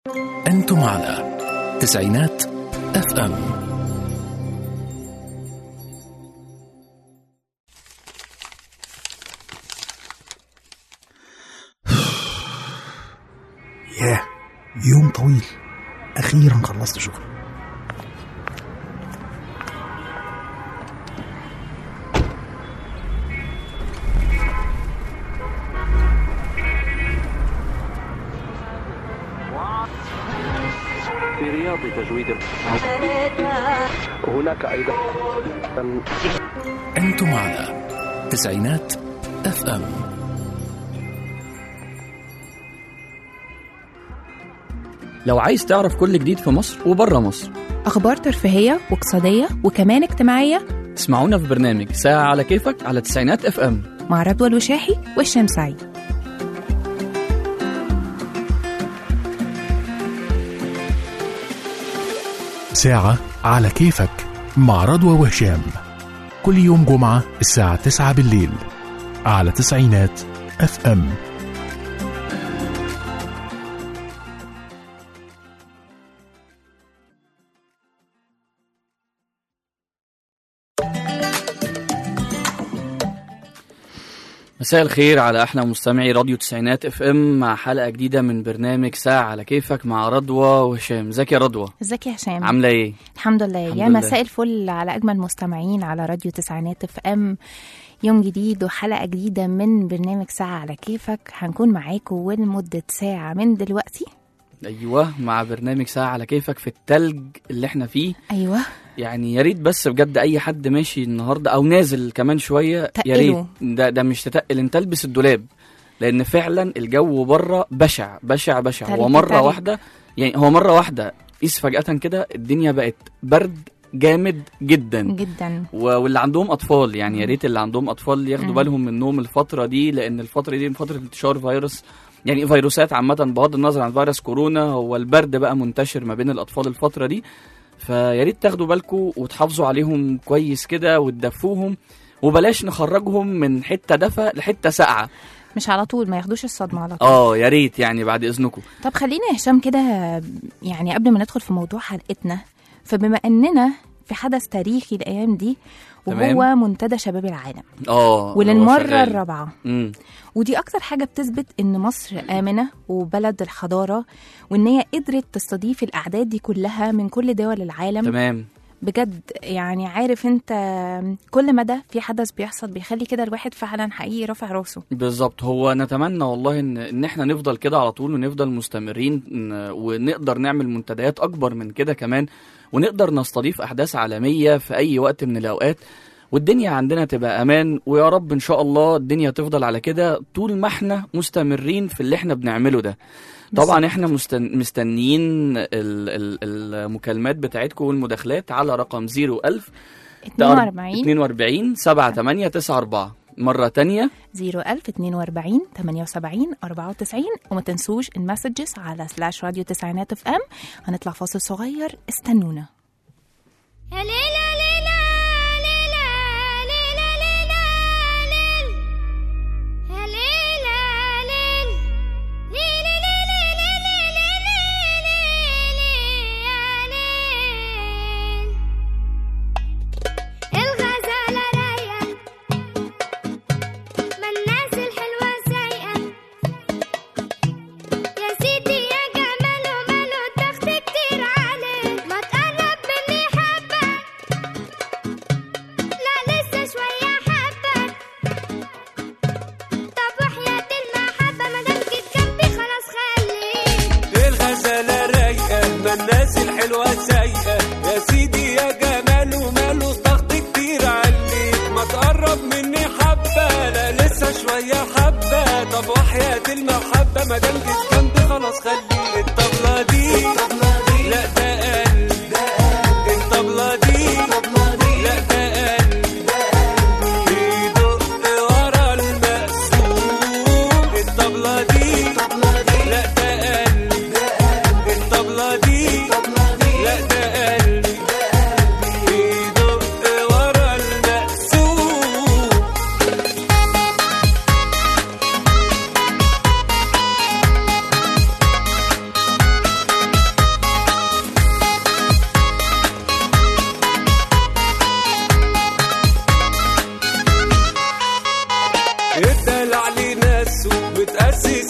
أنتم على تسعينات اف ام ياه يوم طويل أخيرا خلصت شغل في رياض تجويد هناك أيضا أنتم على تسعينات اف ام لو عايز تعرف كل جديد في مصر وبره مصر أخبار ترفيهية واقتصادية وكمان اجتماعية اسمعونا في برنامج ساعة على كيفك على تسعينات اف ام مع رضوى الوشاحي والشام سعيد ساعة على كيفك مع رضوى وهشام كل يوم جمعة الساعة 9 بالليل على تسعينات اف ام مساء الخير على احلى مستمعي راديو تسعينات اف ام مع حلقة جديدة من برنامج ساعة على كيفك مع رضوى وهشام ازيك يا رضوى ازيك يا هشام عاملة ايه؟ الحمد لله الحمد يا لله. مساء الفل على أجمل مستمعين على راديو تسعينات اف ام يوم جديد وحلقة جديدة من برنامج ساعة على كيفك هنكون معاكم لمدة ساعة من دلوقتي ايوه مع برنامج ساعة على كيفك في التلج اللي احنا فيه أيوة يعني يا ريت بس بجد اي حد ماشي النهارده او نازل كمان شويه يا تقله. ريت ده ده مش تتقل انت البس الدولاب لان فعلا الجو بره بشع بشع بشع تلج هو مره تلج. واحده يعني هو مره واحده قيس فجاه كده الدنيا بقت برد جامد جدا جدا و- واللي عندهم اطفال يعني يا ريت اللي عندهم اطفال ياخدوا مم. بالهم منهم الفتره دي لان الفتره دي فتره انتشار فيروس يعني فيروسات عامه بغض النظر عن فيروس كورونا هو البرد بقى منتشر ما بين الاطفال الفتره دي فيا ريت تاخدوا بالكم وتحافظوا عليهم كويس كده وتدفوهم وبلاش نخرجهم من حته دفا لحته ساقعه مش على طول ما ياخدوش الصدمة على طول اه يا ريت يعني بعد اذنكم طب خلينا يا هشام كده يعني قبل ما ندخل في موضوع حلقتنا فبما اننا في حدث تاريخي الايام دي وهو تمام. منتدى شباب العالم اه هو وللمره شغال. الرابعه امم ودي اكتر حاجه بتثبت ان مصر امنه وبلد الحضاره وان هي قدرت تستضيف الاعداد دي كلها من كل دول العالم تمام بجد يعني عارف انت كل مدى في حدث بيحصل بيخلي كده الواحد فعلا حقيقي رافع راسه بالظبط هو نتمنى والله ان ان احنا نفضل كده على طول ونفضل مستمرين ن- ونقدر نعمل منتديات اكبر من كده كمان ونقدر نستضيف احداث عالميه في اي وقت من الاوقات والدنيا عندنا تبقى امان ويا رب ان شاء الله الدنيا تفضل على كده طول ما احنا مستمرين في اللي احنا بنعمله ده طبعا احنا مستن... مستنيين ال... ال... المكالمات بتاعتكم والمداخلات على رقم 01000 42 42 7894 مرة تانية 01042 78 94 وما تنسوش المسجز على سلاش راديو تسعينات اف ام هنطلع فاصل صغير استنونا يا ليلى ليلى ليلى ليلى ليلى ليل يا ليلى ليل ليلى ليلى ليلى ليلى يا ليل الغزالة رايقة ما الناس الحلوة سايقة يا سيدي يا جماله ماله تخت كتير عليه ما تقرب مني حبة لا لسه شوية حبة طب وحياة المحبة مادام جيت جنبي خلاص خليك الغزالة رايقة ما الناس الحلوة سايقة يا سيدي يا جمال وماله ضغط كتير عليك ما تقرب مني حبة لا لسه شوية حبة طب وحياة المحبة ما دام جيت جنبي خلاص خليك الطبلة دي لا ده قلب الطبلة دي لا ده قلب بيدق ورا المقسوم الطبلة دي لا ده قلب الطبلة دي لا ده قلبي بيدق ورا المقسوم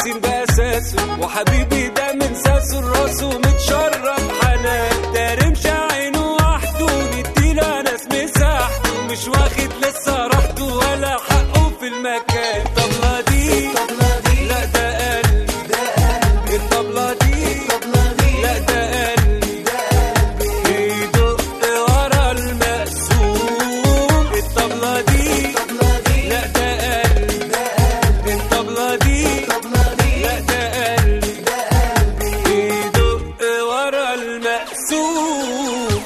الدين بأساسه وحبيبي ده من ساسه راسه متشرف حنان ده رمش عينه وحده نديله ناس مساحته مش واخد لسه راحته ولا حقه في المكان الطبلة دي لا ده قلبي الطبلة دي لا ده قلبي بيدق ورا المقسوم الطبلة دي لا ده قلبي الطبلة دي لا ده قلبي بيدق ورا المقسوم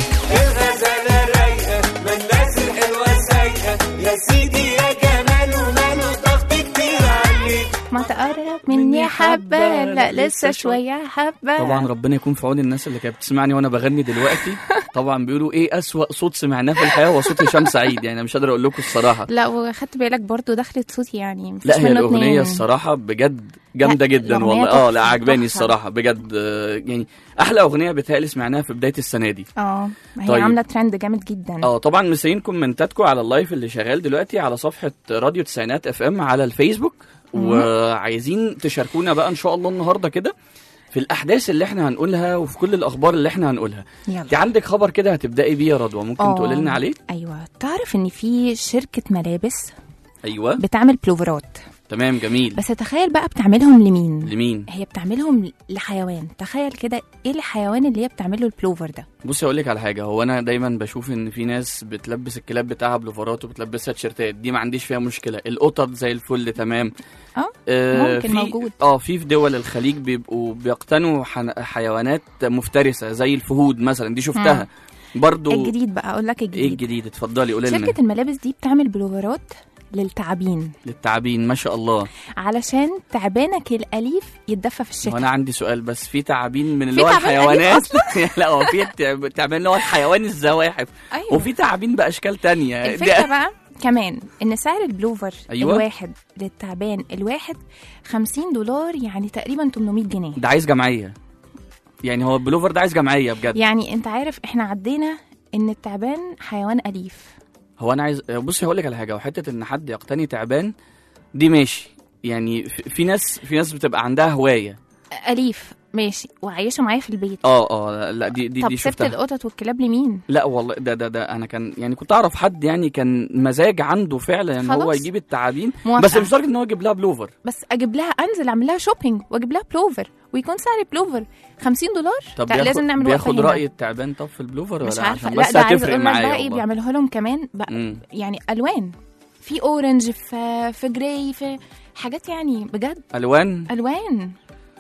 الغزالة رايقة ما الناس الحلوة سايقة يا سيدي يا جمال وماله ضغط كتير عليك ما تقرب مني حبة لا لسه شوية حبة طبعا ربنا يكون في عون الناس اللي كانت بتسمعني وانا بغني دلوقتي طبعا بيقولوا ايه اسوأ صوت سمعناه في الحياه هو صوت هشام سعيد يعني انا مش قادر اقول لكم الصراحه لا وخدت بالك برضو دخلت صوتي يعني مفيش لا هي منه الاغنيه اتنين. الصراحه بجد جامده لا، جدا الأغنية والله اه لا تحفة، عجباني تحفة. الصراحه بجد آه، يعني احلى اغنيه بتهيألي سمعناها في بدايه السنه دي اه ما هي طيب. عاملة ترند جامد جدا اه طبعا مسيين كومنتاتكم على اللايف اللي شغال دلوقتي على صفحه راديو تسعينات اف ام على الفيسبوك وعايزين تشاركونا بقى ان شاء الله النهارده كده في الاحداث اللي احنا هنقولها وفي كل الاخبار اللي احنا هنقولها يلا انت عندك خبر كده هتبداي بيه يا رضوى ممكن آه. تقولي لنا عليه ايوه تعرف ان في شركة ملابس ايوه بتعمل بلوفرات تمام جميل بس تخيل بقى بتعملهم لمين لمين هي بتعملهم لحيوان تخيل كده ايه الحيوان اللي هي بتعمله البلوفر ده بصي اقول لك على حاجه هو انا دايما بشوف ان في ناس بتلبس الكلاب بتاعها بلوفرات وبتلبسها تيشيرتات دي ما عنديش فيها مشكله القطط زي الفل تمام اه آه ممكن في موجود. اه في في دول الخليج بيبقوا بيقتنوا حن- حيوانات مفترسه زي الفهود مثلا دي شفتها برضو الجديد بقى اقول لك ايه الجديد الجديد اتفضلي قولي لنا شركة الملابس دي بتعمل بلوفرات للتعابين للتعابين ما شاء الله علشان تعبانك الأليف يتدفى في الشتاء وانا عندي سؤال بس في تعابين من اللي في هو تعبان أليف الحيوانات لا هو في التعب- تعبان اللي هو الحيوان الزواحف أيوة. وفي تعابين باشكال تانية الفكرة ده- بقى كمان ان سعر البلوفر أيوة. الواحد للتعبان الواحد 50 دولار يعني تقريبا 800 جنيه ده عايز جمعيه يعني هو البلوفر ده عايز جمعيه بجد يعني انت عارف احنا عدينا ان التعبان حيوان أليف هو انا عايز بصي هقول لك على حاجه وحته ان حد يقتني تعبان دي ماشي يعني في في ناس في ناس بتبقى عندها هوايه أليف ماشي وعايشه معايا في البيت اه اه لا دي دي طب دي سبت شفتها القطط والكلاب لمين لا والله ده ده ده انا كان يعني كنت اعرف حد يعني كان مزاج عنده فعلا ان هو خلاص. يجيب التعابين موافقة. بس مش لدرجه ان هو يجيب لها بلوفر بس اجيب لها انزل اعمل لها شوبينج واجيب لها بلوفر ويكون سعر البلوفر 50 دولار طب لا بياخد لازم نعمل بياخد وقفة هنا. راي التعبان طب في البلوفر مش ولا عارفه عشان لا بس ده عايز هتفرق اقول لك معايا بقى ايه والله. بيعملوا لهم كمان بقى مم. يعني الوان في اورنج في في جراي في حاجات يعني بجد الوان الوان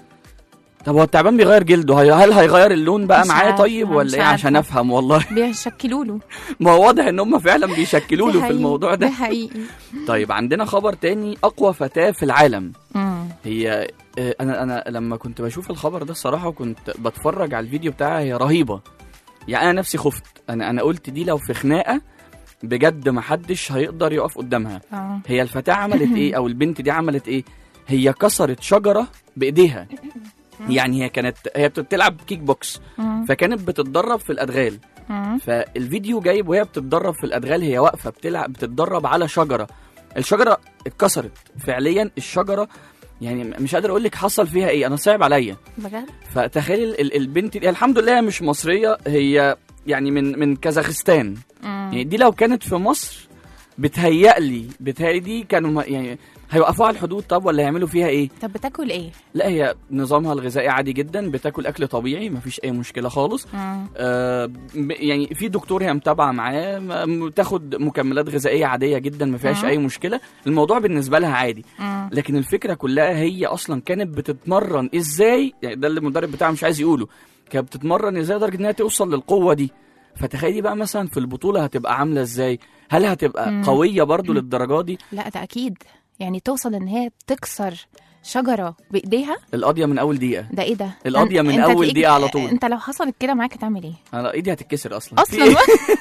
طب هو التعبان بيغير جلده هي- هل هيغير اللون بقى مش معاه عارفة، طيب مش ولا ايه عشان عارفة. افهم والله بيشكلوا له ما هو واضح ان هم فعلا بيشكلوا ده له في حقيقي، الموضوع ده ده حقيقي طيب عندنا خبر تاني اقوى فتاه في العالم مم. هي آه، انا انا لما كنت بشوف الخبر ده الصراحه وكنت بتفرج على الفيديو بتاعها هي رهيبه يعني انا نفسي خفت انا انا قلت دي لو في خناقه بجد محدش هيقدر يقف قدامها اه هي الفتاه عملت ايه او البنت دي عملت ايه هي كسرت شجره بايديها يعني هي كانت هي بتلعب كيك بوكس مم. فكانت بتتدرب في الادغال مم. فالفيديو جايب وهي بتتدرب في الادغال هي واقفه بتلعب بتتدرب على شجره الشجره اتكسرت فعليا الشجره يعني مش قادر اقول لك حصل فيها ايه انا صعب عليا بجد فتخيل ال- البنت دي الحمد لله هي مش مصريه هي يعني من من كازاخستان مم. يعني دي لو كانت في مصر بتهيألي بتهيألي دي كانوا ما- يعني هيوقفوها على الحدود طب ولا هيعملوا فيها ايه طب بتاكل ايه لا هي نظامها الغذائي عادي جدا بتاكل اكل طبيعي مفيش اي مشكله خالص مم. آه، ب- يعني في دكتور هي متابعه معاه م- تاخد مكملات غذائيه عاديه جدا ما فيهاش مم. اي مشكله الموضوع بالنسبه لها عادي مم. لكن الفكره كلها هي اصلا كانت بتتمرن ازاي يعني ده اللي المدرب بتاعها مش عايز يقوله كانت بتتمرن ازاي لدرجه انها توصل للقوه دي فتخيلي بقى مثلا في البطوله هتبقى عامله ازاي هل هتبقى مم. قويه برضو للدرجه دي لا ده اكيد يعني توصل ان هي تكسر شجره بايديها القضيه من اول دقيقه ده ايه ده القضية من أنت أول تلاقيك- دقيقة على طول. انت لو حصلت كده معاك هتعمل ايه انا ايدي هتتكسر اصلا في اصلا إيه؟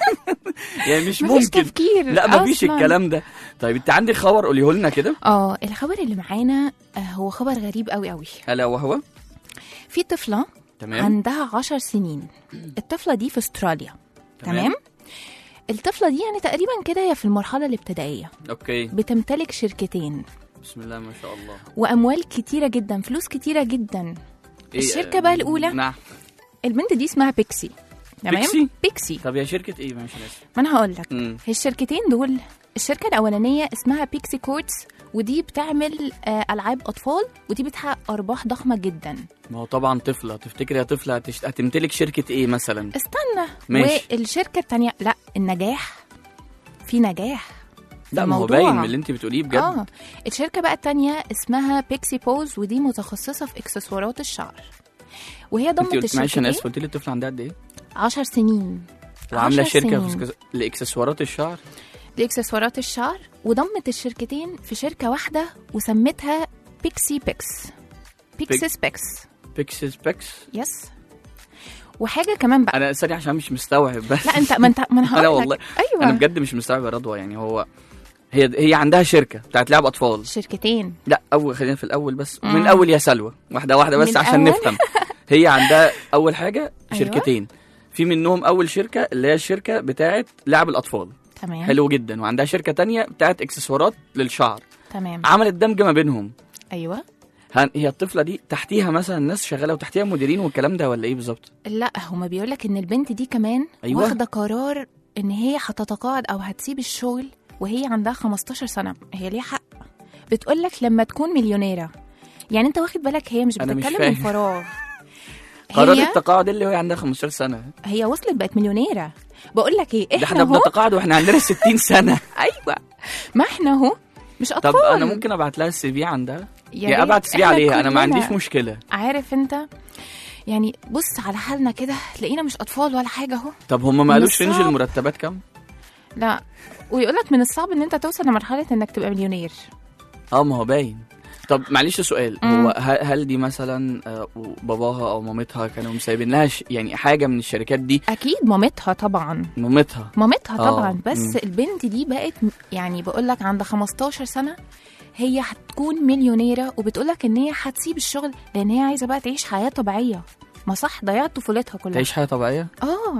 يعني مش مفيش ممكن تفكير لا مفيش أصلاً. الكلام ده طيب انت عندك خبر قوليه لنا كده اه الخبر اللي معانا آه، هو خبر غريب قوي قوي الا وهو في طفله تمام عندها عشر سنين الطفله دي في استراليا تمام. تمام الطفله دي يعني تقريبا كده هي في المرحله الابتدائيه اوكي بتمتلك شركتين بسم الله ما شاء الله واموال كتيره جدا فلوس كتيره جدا إيه، الشركة آه، بقى الأولى؟ نعم البنت دي اسمها بيكسي تمام بيكسي؟ بيكسي طب هي شركه ايه ماشي ناس ما انا هقول لك مم. هي الشركتين دول الشركه الاولانيه اسمها بيكسي كورتس ودي بتعمل آه، العاب اطفال ودي بتحقق ارباح ضخمه جدا ما هو طبعا طفله تفتكر يا طفله هتشت... هتمتلك شركه ايه مثلا استنى ماشي. والشركه التانية لا النجاح في نجاح في لا ما هو الموضوع. باين من اللي انت بتقوليه بجد اه الشركه بقى التانية اسمها بيكسي بوز ودي متخصصه في اكسسوارات الشعر وهي انت ضمت قلت معلش انا الشركتين اسف قلت لي الطفله عندها قد ايه 10 سنين وعامله عشر شركه سنين. في سك- لاكسسوارات الشعر لاكسسوارات الشعر وضمت الشركتين في شركه واحده وسمتها بيكسي بيكس بيكسس بيكس بيكسس بيكس يس وحاجه كمان بقى انا ثانيه عشان مش مستوعب بس لا انت ما انت ما انا انا هقول والله لك ايوه انا بجد مش مستوعب يا رضوى يعني هو هي هي عندها شركه بتاعت لعب اطفال شركتين لا اول خلينا في الاول بس مم. من الاول يا سلوى واحده واحده بس من عشان الأول؟ نفهم هي عندها اول حاجه أيوة. شركتين في منهم اول شركه اللي هي الشركه بتاعت لعب الاطفال تمام حلو جدا وعندها شركه تانية بتاعت اكسسوارات للشعر تمام عملت دمج ما بينهم ايوه هن- هي الطفله دي تحتيها مثلا ناس شغاله وتحتيها مديرين والكلام ده ولا ايه بالظبط لا هما بيقول لك ان البنت دي كمان أيوة. واخده قرار ان هي هتتقاعد او هتسيب الشغل وهي عندها 15 سنه هي ليها حق بتقول لك لما تكون مليونيره يعني انت واخد بالك هي مش أنا مش بتتكلم من فاهم. فراغ قرار هي التقاعد اللي هي عندها 15 سنه هي وصلت بقت مليونيره بقول لك ايه ده احنا احنا اهو بنتقاعد واحنا عندنا 60 سنه ايوه ما احنا اهو مش اطفال طب انا ممكن ابعت لها السي في عندها يا يعني ريت. ابعت السي في إحنا عليها انا ما كلنا- عنديش مشكله عارف انت يعني بص على حالنا كده تلاقينا مش اطفال ولا حاجه اهو طب هم ما قالوش من رينج الصعب. المرتبات كام لا ويقول لك من الصعب ان انت توصل لمرحله انك تبقى مليونير اه ما هو باين طب معلش سؤال مم. هو ه- هل دي مثلا آه، باباها او مامتها كانوا مسايبين لها ش- يعني حاجه من الشركات دي اكيد مامتها طبعا مامتها مامتها آه، طبعا بس مم. البنت دي بقت م- يعني بقول لك عندها 15 سنه هي هتكون مليونيره وبتقول لك ان هي هتسيب الشغل لان هي عايزه بقى تعيش حياه طبيعيه ما صح ضيعت طفولتها كلها تعيش حياه طبيعيه اه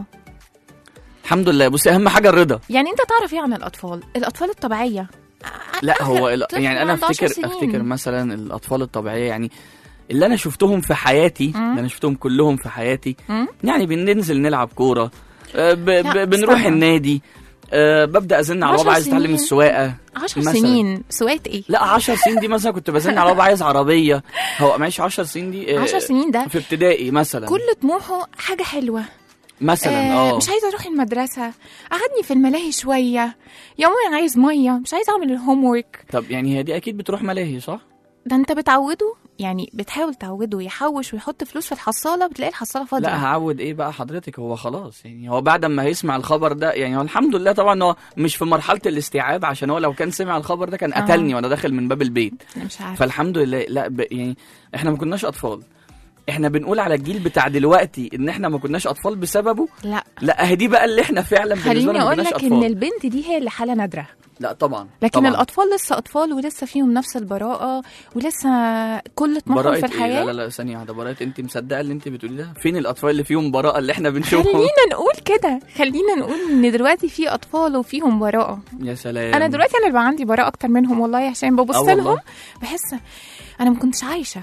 الحمد لله بصي اهم حاجه الرضا يعني انت تعرف ايه عن الاطفال الاطفال الطبيعيه لا هو ال- طفل يعني انا عنده عشر افتكر سنين. افتكر مثلا الاطفال الطبيعيه يعني اللي انا شفتهم في حياتي مم. اللي انا شفتهم كلهم في حياتي مم. يعني بننزل نلعب كوره آه، ب- لا، ب- بنروح استنى. النادي آه، ببدا ازن على عشر بابا عايز اتعلم سنين. السواقه عشر مثلاً. سنين سويت ايه لا 10 سنين دي مثلا كنت بزن على بابا عايز عربيه هو معيش 10 سنين دي آه، 10 سنين ده في ابتدائي مثلا كل طموحه حاجه حلوه مثلا آه اه مش عايزه اروح المدرسه قعدني في الملاهي شويه يا ماما انا عايز ميه مش عايزه اعمل الهوم ورك طب يعني هي دي اكيد بتروح ملاهي صح ده انت بتعوده يعني بتحاول تعوده يحوش ويحط فلوس في الحصاله بتلاقي الحصاله فاضيه لا هعود ايه بقى حضرتك هو خلاص يعني هو بعد ما هيسمع الخبر ده يعني هو الحمد لله طبعا هو مش في مرحله الاستيعاب عشان هو لو كان سمع الخبر ده كان آه. قتلني وانا داخل من باب البيت انا مش عارفه فالحمد لله لا ب... يعني احنا ما كناش اطفال احنا بنقول على الجيل بتاع دلوقتي ان احنا ما كناش اطفال بسببه لا لا اهي دي بقى اللي احنا فعلا بالنسبه خليني لنا ما اقول كناش لك ان اطفال البنت دي هي اللي حاله نادره لا طبعا لكن طبعا. الاطفال لسه اطفال ولسه فيهم نفس البراءه ولسه كل طموحهم براءة في إيه؟ الحياه لا لا لا ثانية واحدة براءة انت مصدقة اللي انت بتقوليه ده؟ فين الأطفال اللي فيهم براءة اللي احنا بنشوفهم؟ خلينا نقول كده خلينا نقول ان دلوقتي في اطفال وفيهم براءه يا سلام انا دلوقتي انا اللي بقى عندي براءه اكتر منهم والله عشان ببص آه والله. لهم بحس انا ما كنتش عايشه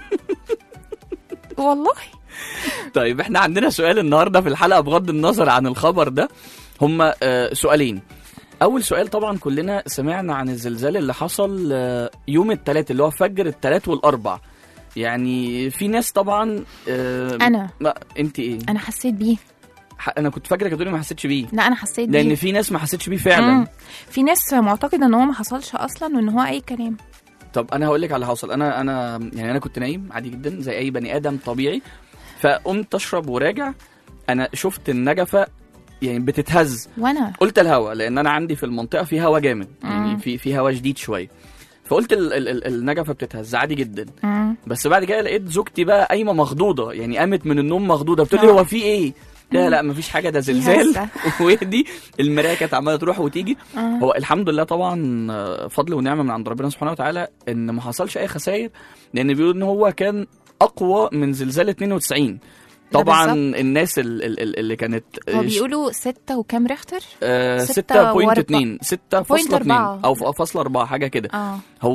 والله طيب احنا عندنا سؤال النهارده في الحلقة بغض النظر عن الخبر ده هما آه سؤالين أول سؤال طبعا كلنا سمعنا عن الزلزال اللي حصل آه يوم الثلاث اللي هو فجر الثلاث والأربع يعني في ناس طبعا آه انا ما انت ايه؟ انا حسيت بيه ح- انا كنت فاكرك هتقولي ما حسيتش بيه لا انا حسيت بيه لان في ناس ما حسيتش بيه فعلا مم. في ناس معتقده ان هو ما حصلش اصلا وان هو اي كلام طب انا هقول لك على اللي حصل انا انا يعني انا كنت نايم عادي جدا زي اي بني ادم طبيعي فقمت اشرب وراجع انا شفت النجفه يعني بتتهز وانا قلت الهوا لان انا عندي في المنطقه في هوا جامد مم. يعني في في هوا شديد شويه فقلت ال ال ال النجفه بتتهز عادي جدا مم. بس بعد كده لقيت زوجتي بقى قايمه مخضوضه يعني قامت من النوم مخضوضه بتقول لي آه. هو في ايه لا لا مفيش حاجه ده زلزال هزة. واهدي المرايه كانت عماله تروح وتيجي آه. هو الحمد لله طبعا آه، فضل ونعمه من عند ربنا سبحانه وتعالى ان ما حصلش اي خسائر لان بيقولوا ان هو كان اقوى من زلزال 92 ده طبعا بالظبط. الناس ال- ال- ال- اللي كانت هو بيقولوا ستة وكام ريختر آه، ستة 6.2 6.2 أربعة. او ف- فاصلة 4 حاجه كده اه هو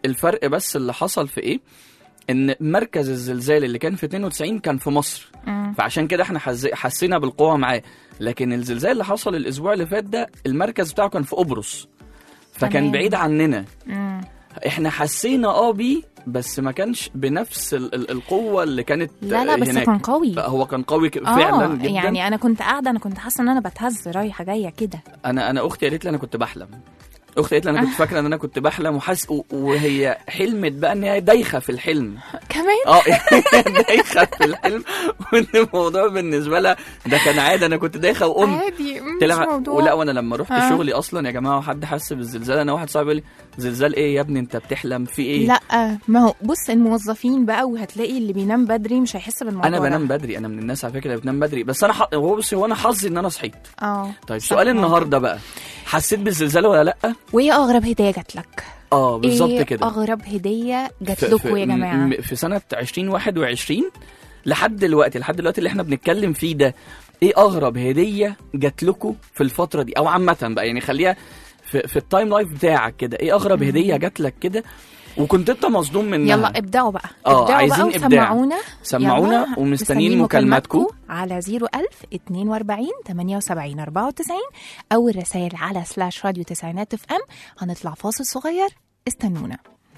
الفرق بس اللي حصل في ايه ان مركز الزلزال اللي كان في 92 كان في مصر مم. فعشان كده احنا حز... حسينا بالقوه معاه لكن الزلزال اللي حصل الاسبوع اللي فات ده المركز بتاعه كان في قبرص فكان تمام. بعيد عننا مم. احنا حسينا اه بيه بس ما كانش بنفس ال... ال- القوه اللي كانت لا لا بس هناك. كان قوي هو كان قوي ك- فعلا اه جدا يعني انا كنت قاعده انا كنت حاسه ان انا بتهز رايحه جايه كده انا انا اختي قالت لي انا كنت بحلم اختي قالت لي انا كنت فاكره ان انا كنت بحلم وحاسس و- وهي حلمت بقى ان هي دايخه في الحلم كمان اه دايخه في الحلم وان الموضوع بالنسبه لها ده كان عادي انا كنت دايخه وقمت عادي مش قلت لها موضوع ولا وانا لما رحت آه. شغلي اصلا يا جماعه وحد حس بالزلزال انا واحد صاحبي يقول لي زلزال ايه يا ابني انت بتحلم في ايه لا ما هو بص الموظفين بقى وهتلاقي اللي بينام بدري مش هيحس بالموضوع انا ده. بنام بدري انا من الناس على فكره اللي بتنام بدري بس انا ح... هو بص هو انا حظي ان انا صحيت اه طيب صح. سؤال النهارده بقى حسيت بالزلزال ولا لا وايه اغرب هديه جات لك اه بالظبط ايه كده اغرب هديه جات في- لكم في- يا جماعه م- في سنة 2021 لحد دلوقتي لحد دلوقتي اللي احنا بنتكلم فيه ده ايه اغرب هدية جات لكم في الفترة دي او عامة بقى يعني خليها في, في التايم لايف بتاعك كده ايه اغرب هدية جات لك كده وكنت انت مصدوم منها يلا ابدأوا بقى آه، ابدأوا عايزين بقى إبداع. وسمعونا سمعونا يلا، ومستنيين مكالماتكم على 01000 42 78 94 أو الرسائل على سلاش راديو تسعينات اف ام هنطلع فاصل صغير استنونا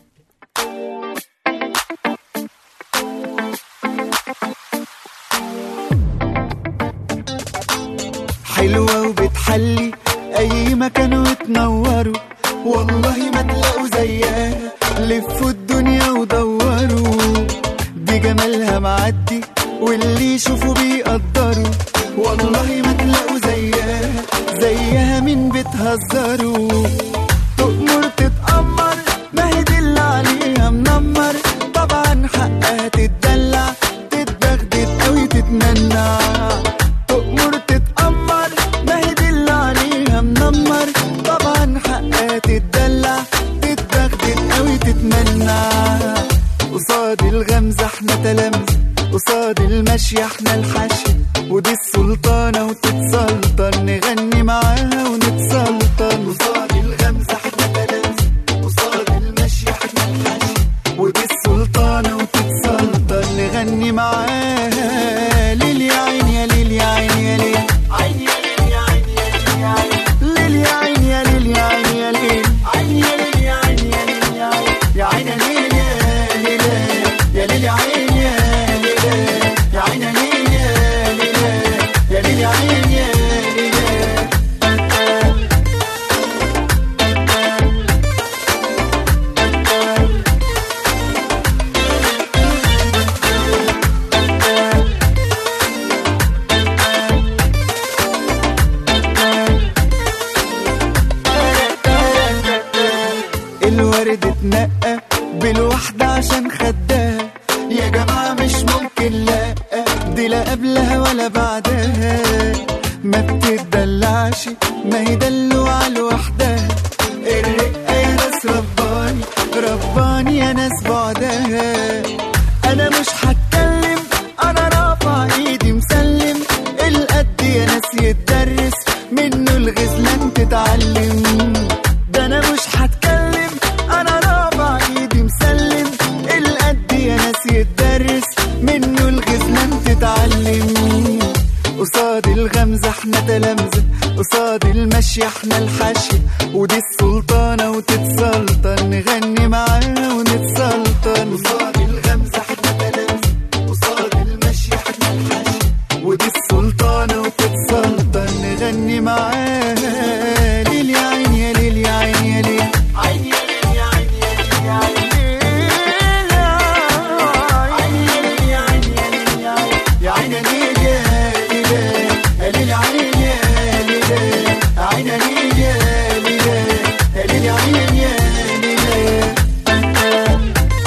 حلوة وبتحلي أي مكان وتنوروا والله ما تلاقوا زيها لفوا الدنيا ودوروا دي جمالها معدي واللي يشوفوا بيقدروا والله ما تلاقوا زيها زيها مين بتهزروا تؤمر تتأمر ما هي دي اللي عليها منمر طبعا حقها تتدلع تتدغدغ قوي تتمنع تؤمر تتأمر ما هي دي اللي عليها منمر طبعا حقها تتدلع تتدغدغ قوي تتمنع قصاد الغمزة احنا تلامذة قصاد المشي احنا الحشي ودي السلطانة وتتسلطن نغني معاها ونتسلطن قصاد الغمزة احنا تلامذة قصاد المشي احنا الحشي ودي السلطانة وتتسلطن نغني معاها ليل يا عين يا ليل يا عين يا ليل عين يا ليل يا عين يا ليل يا عين ليل يا عين يا ليل يا عين يا ليل يا عين يا عين يا ليل يا عين يا ليل يا ليل يا عين يا ليل يا عين يا ليل يا ليل يا ليل يا عين يا ليل الورد اتنقى بالوحدة عشان خدها يا جماعة مش ممكن لا دي لا قبلها ولا بعدها ما بتدلعش ما هي دلوعة لوحدها الرقة يا ناس رباني رباني يا ناس بعدها انا مش هتكلم انا رافع ايدي مسلم القد يا ناس يتدرس منه الغزلان تتعلم ده انا مش هتكلم انا رافع ايدي مسلم القد يا ناس يتدرس منه الغزلان تتعلم قصاد الغمزة احنا تلامذة قصاد المشي احنا الحشي ودي السلطانة وتتسلطن نغني معاها ونتسلطن قصاد الغمزة احنا تلامذة قصاد المشي احنا الحشي ودي السلطانة وتتسلطن نغني معاها ليل يا عين يا ليل يا عين يا ليل عين يا ليل يا عين يا ليل يا عين ليل يا عين يا ليل يا عين يا عين يا ليل يا ليل يا عين يا ليل عين يا ليل يا ليل يا ليل يا عين يا ليل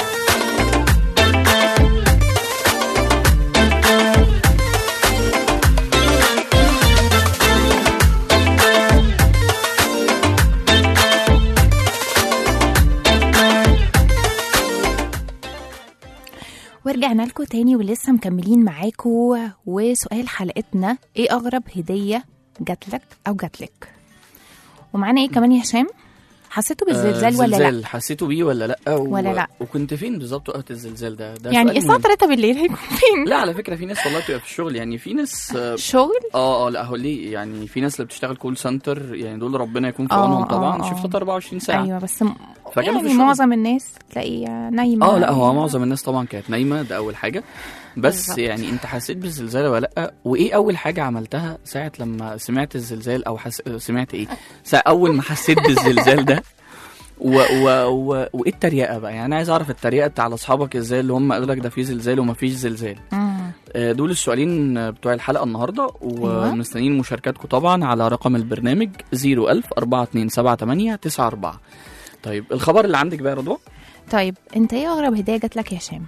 ورجعنا لكم تاني ولسه مكملين معاكم وسؤال حلقتنا ايه اغرب هديه جات لك او جات لك ومعانا ايه كمان يا هشام حسيتوا بالزلزال آه، ولا لا زلزال حسيتوا بيه ولا لا و... ولا لأ؟ وكنت فين بالظبط وقت الزلزال ده, ده يعني سؤال الساعه مهم. 3 بالليل هيكون فين لا على فكره في ناس والله بتبقى في الشغل يعني في ناس اه شغل اه آه، لا هو ليه يعني في ناس اللي بتشتغل كول سنتر يعني دول ربنا يكون في آه، عونهم آه، طبعا آه. شفتات 24 ساعه ايوه بس م... فكانوا في يعني الشغل. معظم الناس تلاقي نايمه اه لا هو معظم الناس طبعا كانت نايمه ده اول حاجه بس بالظبط. يعني انت حسيت بالزلزال ولا لا وايه اول حاجه عملتها ساعه لما سمعت الزلزال او حس... سمعت ايه ساعة اول ما حسيت بالزلزال ده و... و... و... وايه التريقه بقى يعني انا عايز اعرف التريقه على اصحابك ازاي اللي هم قالوا لك ده في زلزال وما فيش زلزال مم. آه، دول السؤالين بتوع الحلقه النهارده أيوة. ومستنيين مشاركاتكم طبعا على رقم البرنامج 01000 4278 94 طيب الخبر اللي عندك بقى يا رضوى طيب انت ايه اغرب هديه جات لك يا هشام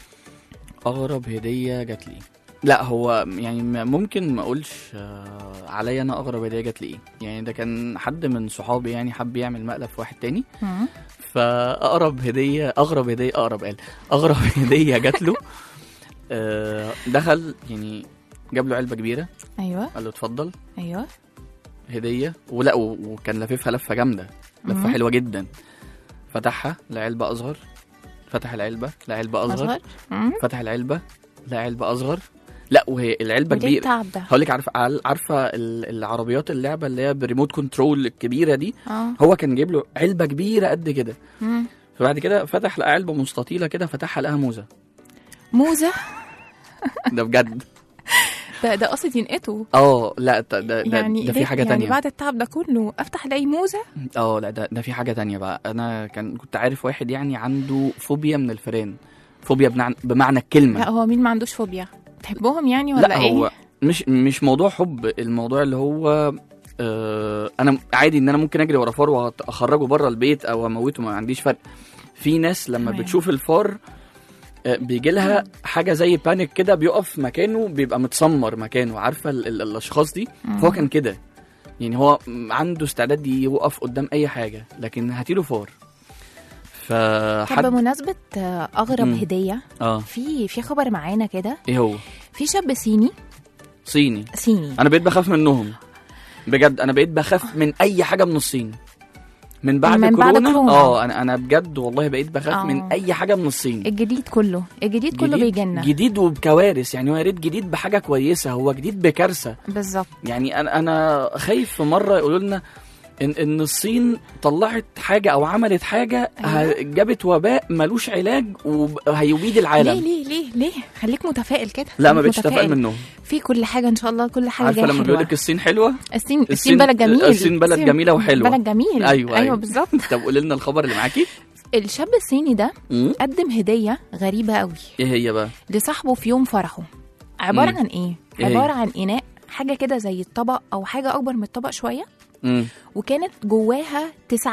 اغرب هديه جات لي لا هو يعني م- ممكن ما اقولش آه، عليا انا اغرب هديه جات لي ايه يعني ده كان حد من صحابي يعني حب يعمل مقلب في واحد تاني مم. فاقرب هديه اغرب هديه اقرب قال اغرب هديه جات له آه، دخل يعني جاب له علبه كبيره ايوه قال له اتفضل ايوه هديه ولا و- وكان لففها لفه جامده لفه مم. حلوه جدا فتحها لعلبه اصغر فتح العلبه لعلبه اصغر اصغر مم. فتح العلبه لعلبه اصغر لا وهي العلبه وليه كبيره التعب ده هقول لك عارفه عارفه ال- العربيات اللعبه اللي هي بريموت كنترول الكبيره دي اه هو كان جايب له علبه كبيره قد كده مم. فبعد كده فتح لقى علبه مستطيله كده فتحها لقاها موزه موزه ده بجد ده ده قصد ينقطه اه لا ده ده, ده, يعني ده في ليه- حاجه يعني تانية بعد التعب ده كله افتح الاقي موزه اه لا ده ده في حاجه تانية بقى انا كان كنت عارف واحد يعني عنده فوبيا من الفئران فوبيا بمعنى بمعنى الكلمه لا هو مين ما عندوش فوبيا تحبهم يعني ولا لا ايه هو مش مش موضوع حب الموضوع اللي هو آه انا عادي ان انا ممكن اجري ورا فار واخرجه بره البيت او اموته ما عنديش فرق في ناس لما تمام. بتشوف الفار آه، بيجي لها حاجه زي بانيك كده بيقف مكانه بيبقى متسمر مكانه عارفه ال- ال- الاشخاص دي مم. فهو كان كده يعني هو عنده استعداد يوقف قدام اي حاجه لكن هاتيله فار طب فحد بمناسبه آه، اغرب مم. هديه اه في في خبر معانا كده ايه هو في شاب صيني صيني صيني انا بقيت بخاف منهم بجد انا بقيت بخاف من اي حاجه من الصين من بعد من بعد كورونا كورونا. اه انا انا بجد والله بقيت بخاف آه. من اي حاجه من الصين الجديد كله الجديد كله جديد- بيجنن جديد وبكوارث يعني هو يا ريت جديد بحاجه كويسه هو جديد بكارثه بالظبط يعني انا انا خايف في مره يقولوا لنا ان ان الصين طلعت حاجه او عملت حاجه أيوة. ه- جابت وباء ملوش علاج وهيبيد ليه العالم ليه ليه ليه خليك متفائل كده لا ما خليك بقتش اتفائل منهم في كل حاجه ان شاء الله كل حاجه عارفه جايه لما حلوه بيقول لك الصين حلوه الصين الصين الصين- بلد جميل الصين بلد جميلة وحلوة. بلد جميل ايوه ايوه ايوه بالظبط طب قولي لنا الخبر اللي معاكي الشاب الصيني ده مم. قدم هديه غريبه قوي ايه هي بقى لصاحبه في يوم فرحه عباره مم. عن ايه إيه هي؟ عباره عن اناء حاجه كده زي الطبق او حاجه اكبر من الطبق شويه مم. وكانت جواها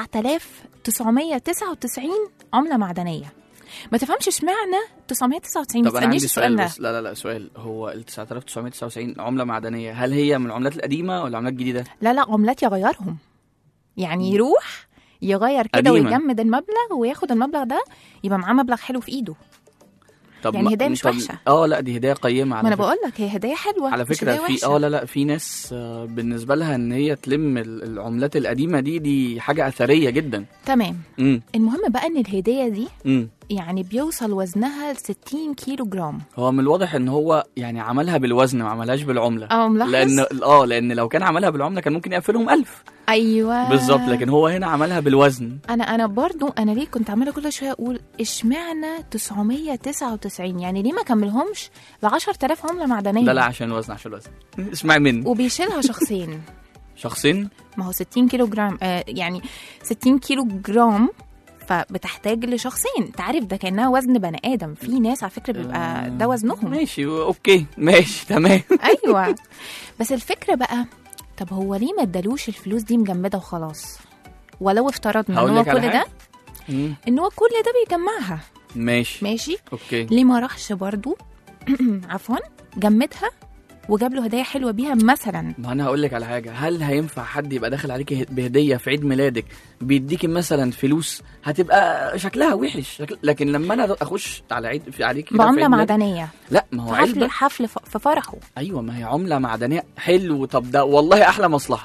9999 عمله معدنيه ما تفهمش اشمعنى 999 ما طب انا عندي تسالنيش سؤال السؤال ده بس لا لا لا سؤال هو ال 9999 عمله معدنيه هل هي من العملات القديمه ولا عملات جديده لا لا عملات يغيرهم يعني يروح يغير كده قديمة. ويجمد المبلغ وياخد المبلغ ده يبقى معاه مبلغ حلو في ايده طب يعني ما- هدية مش طب- وحشة. اه لا دي هديه قيمه ما على انا فكرة. بقول لك هي هديه حلوه على مش فكره هدية في وحشة. اه لا لا في ناس آه، بالنسبه لها ان هي تلم ال- العملات القديمه دي دي حاجه اثريه جدا تمام امم المهم بقى ان الهديه دي امم يعني بيوصل وزنها ل 60 كيلو جرام هو من الواضح ان هو يعني عملها بالوزن ما عملهاش بالعمله اه ملاحظ لان اه لان لو كان عملها بالعمله كان ممكن يقفلهم ألف ايوه بالظبط لكن هو هنا عملها بالوزن انا انا برضو انا ليه كنت عماله كل شويه اقول اشمعنى 999 يعني ليه ما كملهمش ل 10000 عمله معدنيه لا لا عشان الوزن عشان الوزن اسمعي مني وبيشيلها شخصين شخصين ما هو 60 كيلو جرام آه يعني 60 كيلو جرام فبتحتاج لشخصين انت عارف ده كانها وزن بني ادم في ناس على فكره بيبقى ده وزنهم ماشي اوكي ماشي تمام ايوه بس الفكره بقى طب هو ليه ما ادالوش الفلوس دي مجمده وخلاص ولو افترضنا ان هقول هو لك على كل حاجة. ده مم. ان هو كل ده بيجمعها ماشي ماشي اوكي ليه ما راحش برضو عفوا جمدها وجاب له هدايا حلوه بيها مثلا ما انا هقول لك على حاجه هل هينفع حد يبقى داخل عليكي بهديه في عيد ميلادك بيديكي مثلا فلوس هتبقى شكلها وحش شكل... لكن لما انا اخش على عيد في عليك كده في بعمله عيد ميلاد- معدنيه لا ما هو في حفل علبه حفل ف- في فرحه ايوه ما هي عمله معدنيه حلو طب ده والله احلى مصلحه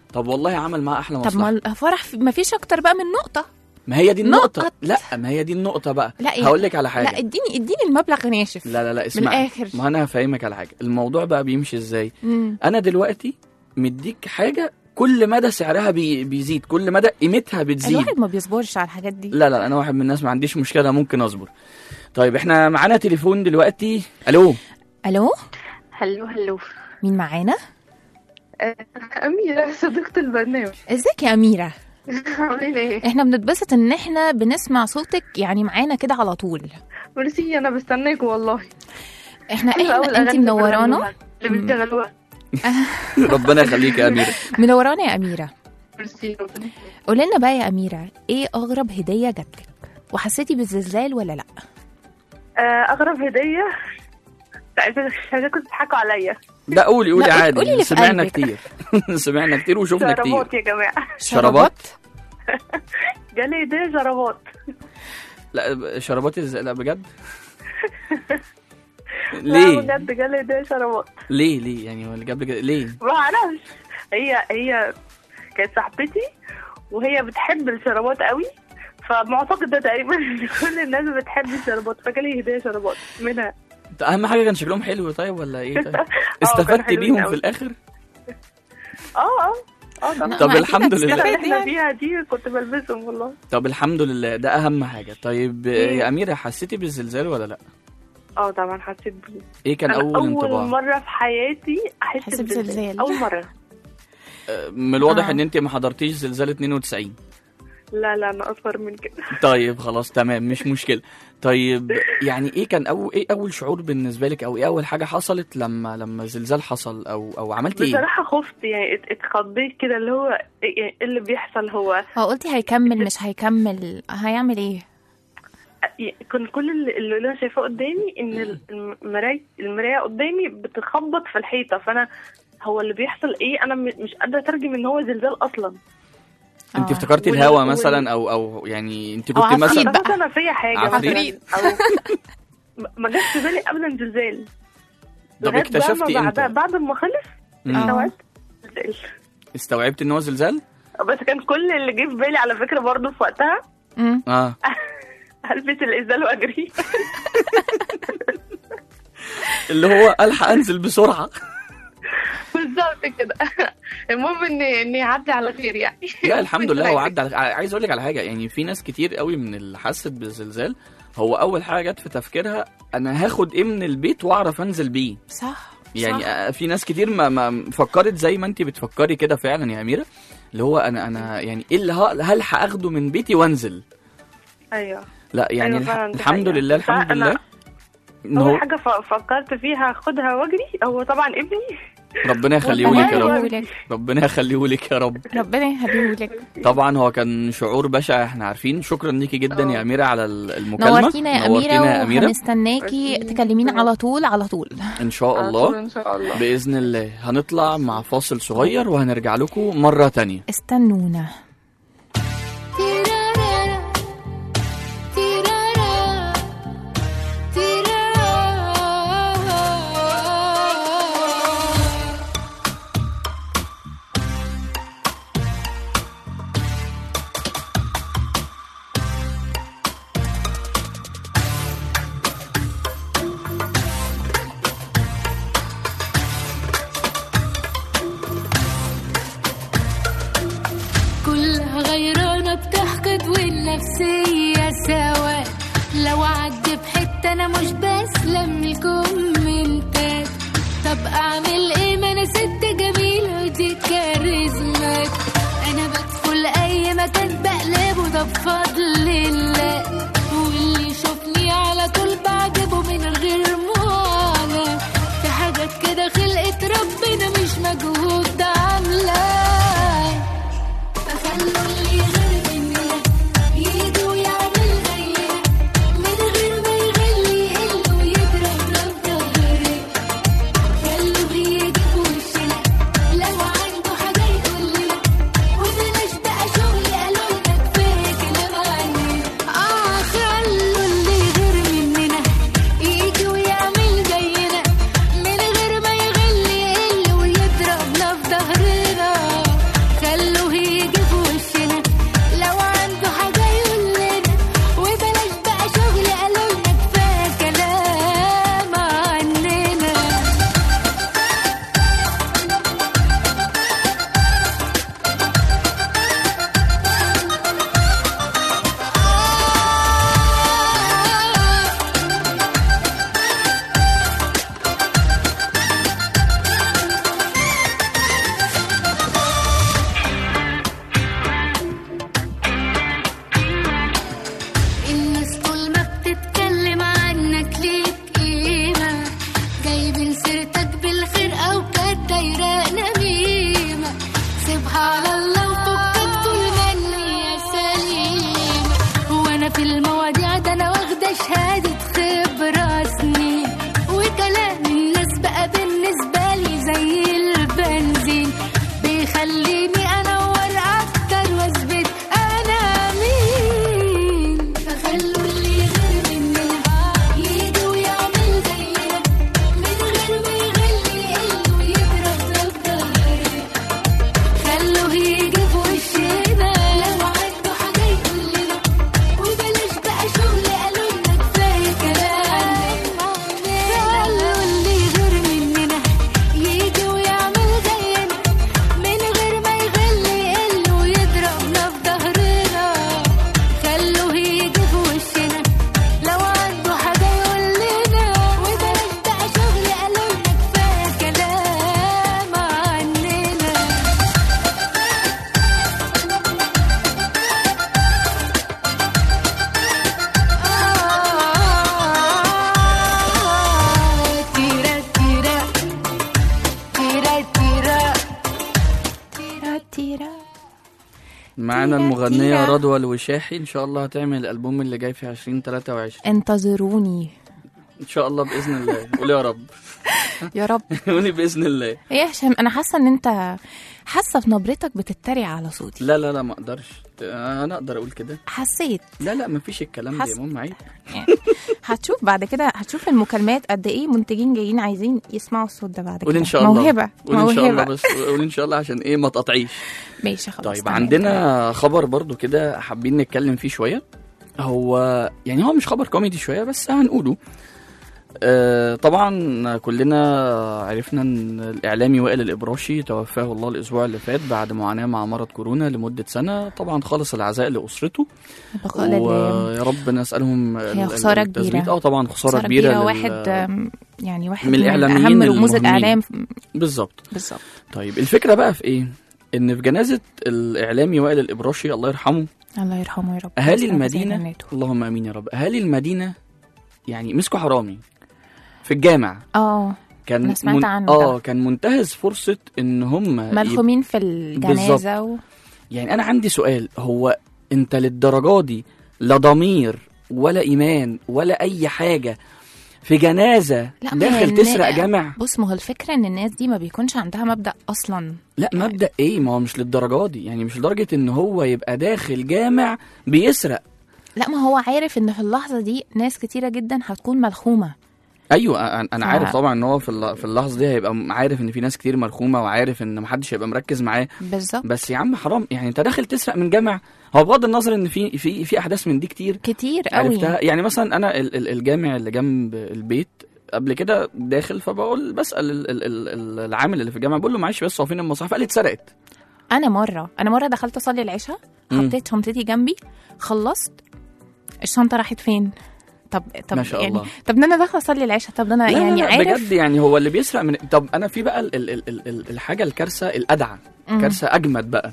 طب والله عمل معاه احلى طب مصلحه ما الفرح في- ما فيش اكتر بقى من نقطه ما هي دي النقطه نقط. لا ما هي دي النقطه بقى لا يعني- هقول لك على حاجه لا اديني اديني المبلغ ناشف لا لا لا اسمع الآخر. ما انا هفهمك على حاجه الموضوع بقى بيمشي ازاي مم. انا دلوقتي مديك حاجه كل مدى سعرها بي بيزيد كل مدى قيمتها بتزيد الواحد ما بيصبرش على الحاجات دي لا لا انا واحد من الناس ما عنديش مشكله ممكن اصبر طيب احنا معانا تليفون دلوقتي الو الو هلو هلو مين معانا آه، أميرة صديقة البرنامج ازيك يا اميره عاملين ايه؟ احنا بنتبسط ان احنا بنسمع صوتك يعني معانا كده على طول ميرسي أنا بستناك والله احنا حلوة أوي احنا الأغاني انت اللي منورانا بتغنوها، اللي بتشغلوها ربنا يخليك يا اميره منورانا يا اميره ميرسي ربنا قولي لنا بقى يا اميره ايه اغرب هديه جاتلك وحسيتي بالزلزال ولا لا آه، أغرب هدية عايزة- عايزاكم تضحكوا عليا لا قولي قولي لا، عادي قولي اللي في سمعنا قلبك. كتير سمعنا كتير وشفنا كتير شربات يا جماعة شربات جالي هدية شربات لا شربات ازاي لا بجد لا ليه بجد جالي هدية شربات ليه ليه يعني هو اللي جاب لك ليه ما أعرفش هي هي كانت صاحبتي وهي بتحب الشربات قوي فمعتقدة تقريبا ان كل الناس بتحب الشربات فجالي هدية شربات منها طب اهم حاجه كان شكلهم حلو طيب ولا ايه طيب كانوا استفدت حلوين بيهم أوي. في الاخر اه اه اه طبعا طب ما أكيد الحمد هتستفاد لله اللي احنا يعني. فيها دي كنت بلبسهم والله طب الحمد لله ده اهم حاجه طيب مم. يا اميره حسيتي بالزلزال ولا لا اه طبعا حسيت بيه ايه كان أنا اول اول انطباع مره في حياتي احس تحسي بزلزال بزلزال. اول مره آه، من الواضح آه. ان انت ما حضرتيش زلزال 92 لا لا انا اصغر من كده طيب خلاص تمام مش مشكله طيب يعني ايه كان أو ايه اول شعور بالنسبه لك او ايه اول حاجه حصلت لما لما زلزال حصل او او عملتي ايه بصراحه خفت يعني ات- اتخضيت كده اللي هو ايه إيه اللي بيحصل هو هو قلتي هيكمل مش هيكمل هيعمل ايه كان كل اللي اللي انا شايفاه قدامي ان المرايه المرايه قدامي بتخبط في الحيطه فانا هو اللي بيحصل ايه انا م- مش قادره اترجم ان هو زلزال اصلا انت آه. افتكرتي وال- الهوا وال- مثلا او او يعني انت أو كنت عفريت مثلا بقى. بس انا فيا حاجه عفريت. مثلا او ما- ما جاش في بالي ابدا زلزال طب لغاية بقى ما اكتشفتي بعد امتى بعد ما خلص مم. آه. استوعبت زلزال استوعبت ان هو زلزال بس كان كل اللي جه في بالي على فكره برضه في وقتها مم. اه هلبس الازاز واجري اللي هو الحق انزل بسرعه بالظبط كده المهم ان ان يعدي على خير يعني لا الحمد لله هو عدى على... عايز اقول لك على حاجه يعني في ناس كتير قوي من اللي حست بالزلزال هو اول حاجه جت في تفكيرها انا هاخد ايه من البيت واعرف انزل بيه صح يعني صح. آه، في ناس كتير ما, ما فكرت زي ما انت بتفكري كده فعلا يا اميره اللي هو انا انا يعني ايه اللي ه- هلحق اخده من بيتي وانزل ايوه لا يعني أيوة الح... فعلاً، دي الحمد حقيقة. لله بس الحمد أنا- لله ان اول هو حاجه ف- فكرت فيها خدها واجري هو طبعا ابني ربنا يخليه لك يا والله رب يخليهولك. ربنا يخليه لك يا رب ربنا يخليهولك طبعا هو كان شعور بشع احنا عارفين شكرا ليكي جدا يا اه. اميره على ال- المكالمه نورتينا يا نورتينا اميره وهنستناكي ميرسي. تكلمينا على طول على طول ان شاء على الله طول ان شاء الله باذن الله هنطلع مع فاصل صغير وهنرجع لكم مره تانية استنونا تيرارارا تيرارا تيرارا كلها غيرانة بتحقد والنفسية سوا لو عدي بحتة أنا مش بسلم الكومنتات طب أعمل إيه ما أنا ست جميلة ودي كاريزمات أنا بدخل أي مكان بقلبه ده بفضل الله واللي يشوفني على طول بعجبه من غير معاناة في حاجات كده خلقت ربنا مش مجهود عاملاه فخلوا اللي غير مننا يجي ويعمل زينا من غير ما يغلي يقل معانا كتيرة المغنيه كتيرة. رضوى الوشاحي ان شاء الله هتعمل الالبوم اللي جاي في 2023 انتظروني ان شاء الله باذن الله قولي يا رب يا رب قولي باذن الله ايه يا هشام انا حاسه ان انت حاسه في نبرتك بتتريق على صوتي لا لا لا ما اقدرش انا اقدر اقول كده حسيت لا لا ما فيش الكلام ده حس- يا ماما عيب هتشوف بعد كده هتشوف المكالمات قد ايه منتجين جايين عايزين يسمعوا الصوت ده بعد كده قولي ان شاء الله موهبه قولي ان شاء الله موهبه بس قولي ان شاء الله عشان ايه ما تقطعيش ماشي خلاص طيب تمام. عندنا خبر برضو كده حابين نتكلم فيه شويه هو يعني هو مش خبر كوميدي شويه بس هنقوله آه طبعا كلنا عرفنا ان الاعلامي وائل الابراشي توفاه الله الاسبوع اللي فات بعد معاناه مع مرض كورونا لمده سنه طبعا خالص العزاء لاسرته بقاء لله. ويا رب نسالهم هي خسارة كبيرة. اه طبعا خساره, خسارة كبيره, كبيرة لل- واحد آم، يعني واحد من الإعلاميين اهم رموز المهمين. الاعلام بالظبط بالظبط طيب الفكره بقى في ايه ان في جنازه الاعلامي وائل الابراشي الله يرحمه الله يرحمه يا رب اهالي يسلم في المدينه جناته. اللهم امين يا رب اهالي المدينه يعني مسكوا حرامي في الجامع اه كان أنا سمعت عنه اه ده. كان منتهز فرصه ان هم يب... ملخومين في الجنازه و... يعني انا عندي سؤال هو انت للدرجه دي لا ضمير ولا ايمان ولا اي حاجه في جنازه لا ما هي داخل النا- تسرق جامع بص ما هو الفكره ان الناس دي ما بيكونش عندها مبدا اصلا لا مبدا ايه ما هو مش للدرجه دي يعني مش لدرجه ان هو يبقى داخل جامع بيسرق لا ما هو عارف ان في اللحظه دي ناس كتيره جدا هتكون ملخومه ايوه انا أنا ف- عارف طبعا ان هو في الل- في اللحظه دي هيبقى م- عارف ان في ناس كتير مرخومه وعارف ان محدش هيبقى مركز معاه بالظبط بس يا عم حرام يعني انت داخل تسرق من جامع هو بغض النظر ان في في في احداث من دي كتير كتير قوي عرفتها يعني مثلا انا ال- ال- الجامع اللي جنب البيت قبل كده داخل فبقول بسال ال- ال- ال- العامل اللي في الجامع بقول له معلش بس هو فين المصحف قال لي اتسرقت انا مره انا مره دخلت اصلي العشاء مم. حطيت شنطتي جنبي خلصت الشنطه راحت فين طب طب ما شاء يعني الله. طب ده انا داخله اصلي العشاء طب ده انا لا يعني لا لا عارف بجد يعني هو اللي بيسرق من طب انا في بقى ال... ال... ال... ال... ال- الحاجه الكارثه الادعى مم. كارثه اجمد بقى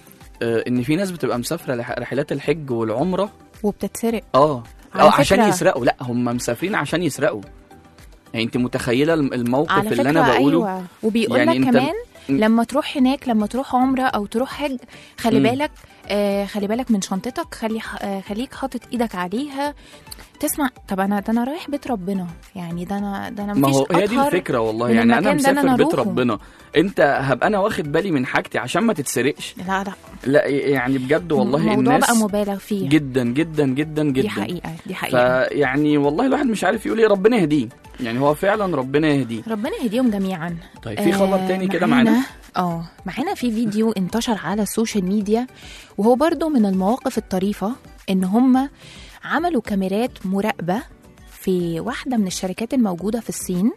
آه ان في ناس بتبقى مسافره لح- رحلات الحج والعمره وبتتسرق اه على اه عشان فكرة- يسرقوا لا هم مسافرين عشان يسرقوا يعني انت متخيله الم- الموقف على اللي فكره انا بقوله ايوه وبيقول يعني لك أنت- كمان م- لما تروح هناك لما تروح عمره او تروح حج خلي مم. بالك آه خلي بالك من شنطتك خلي ح- آه خليك حاطط ايدك عليها تسمع طب انا ده انا رايح بيت ربنا يعني ده انا ده انا ما مفيش هو هي دي أطهر الفكره والله من يعني انا المكان ده إن مسافر أنا بيت أروحه. ربنا انت هبقى انا واخد بالي من حاجتي عشان ما تتسرقش لا لا لا يعني بجد والله الموضوع الناس بقى مبالغ فيه جدا جدا جدا جدا دي حقيقه دي حقيقه فيعني والله الواحد مش عارف يقول ايه ربنا يهديه يعني هو فعلا ربنا يهديه ربنا يهديهم جميعا طيب في خبر آه، تاني كده معانا اه معانا في فيديو انتشر على السوشيال ميديا وهو برضو من المواقف الطريفة ان هم عملوا كاميرات مراقبة في واحدة من الشركات الموجودة في الصين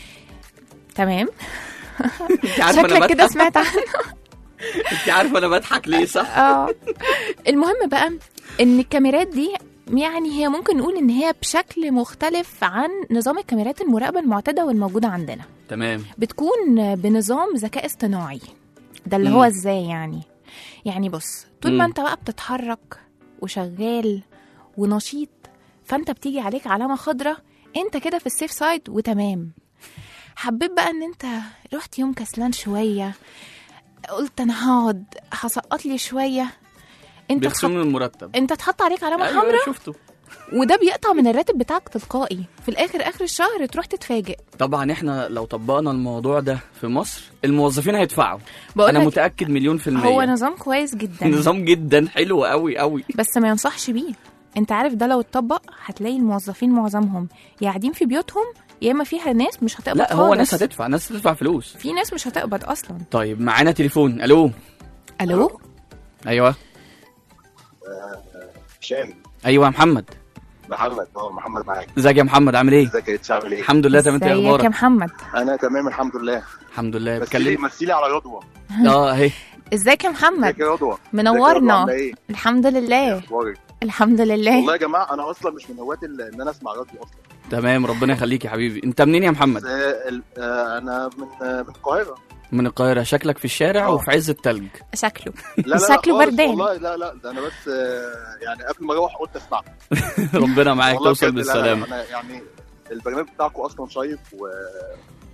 تمام انت عارفه انا شكلك كده بضحك سمعت عنه انت عارفه انا بضحك ليه صح اه المهم بقى ان الكاميرات دي يعني هي ممكن نقول ان هي بشكل مختلف عن نظام الكاميرات المراقبة المعتادة والموجودة عندنا تمام بتكون بنظام ذكاء اصطناعي ده اللي هو مم. ازاي يعني يعني بص طول ما مم. انت بقى بتتحرك وشغال ونشيط فانت بتيجي عليك علامه خضراء انت كده في السيف سايد وتمام حبيت بقى ان انت رحت يوم كسلان شويه قلت انا هقعد هسقط لي شويه انت بيخصم تحط من المرتب انت تحط عليك علامه أيوة، حمراء شفته وده بيقطع من الراتب بتاعك تلقائي في الاخر اخر الشهر تروح تتفاجئ طبعا احنا لو طبقنا الموضوع ده في مصر الموظفين هيدفعوا بقول انا لك متاكد مليون في المية هو نظام كويس جدا نظام جدا حلو قوي قوي بس ما ينصحش بيه انت عارف ده لو اتطبق هتلاقي الموظفين معظمهم يا قاعدين في بيوتهم يا اما فيها ناس مش هتقبض لا هو خالص. ناس هتدفع ناس هتدفع فلوس في ناس مش هتقبض اصلا طيب معانا تليفون الو الو ايوه هشام ايوه يا محمد محمد اه محمد معاك ازيك يا محمد عامل ايه ازيك يا اتش عامل ايه؟ الحمد لله تمام انت إيه ازيك يا اخبارك محمد انا تمام الحمد لله الحمد لله مثلي بتكلم مثلي على رضوى اه اهي ازيك يا محمد ازيك يا رضوى ازيك يا رضوى، منورنا عاملة ايه؟ الحمد لله اخبارك؟ الحمد لله والله يا جماعه انا اصلا مش من هواة ال- ان انا اسمع راديو اصلا تمام ربنا يخليك يا حبيبي انت منين يا بس محمد آه، ال- آه، انا من آه، من القاهره من القاهره شكلك في الشارع آه. وفي عز التلج شكله لا لا لا شكله خالص بردان. والله لا لا ده انا بس آه، يعني قبل ما اروح قلت اسمع ربنا معاك والله توصل بجد لا، لا، بالسلامه انا يعني البرنامج بتاعكم اصلا شيق و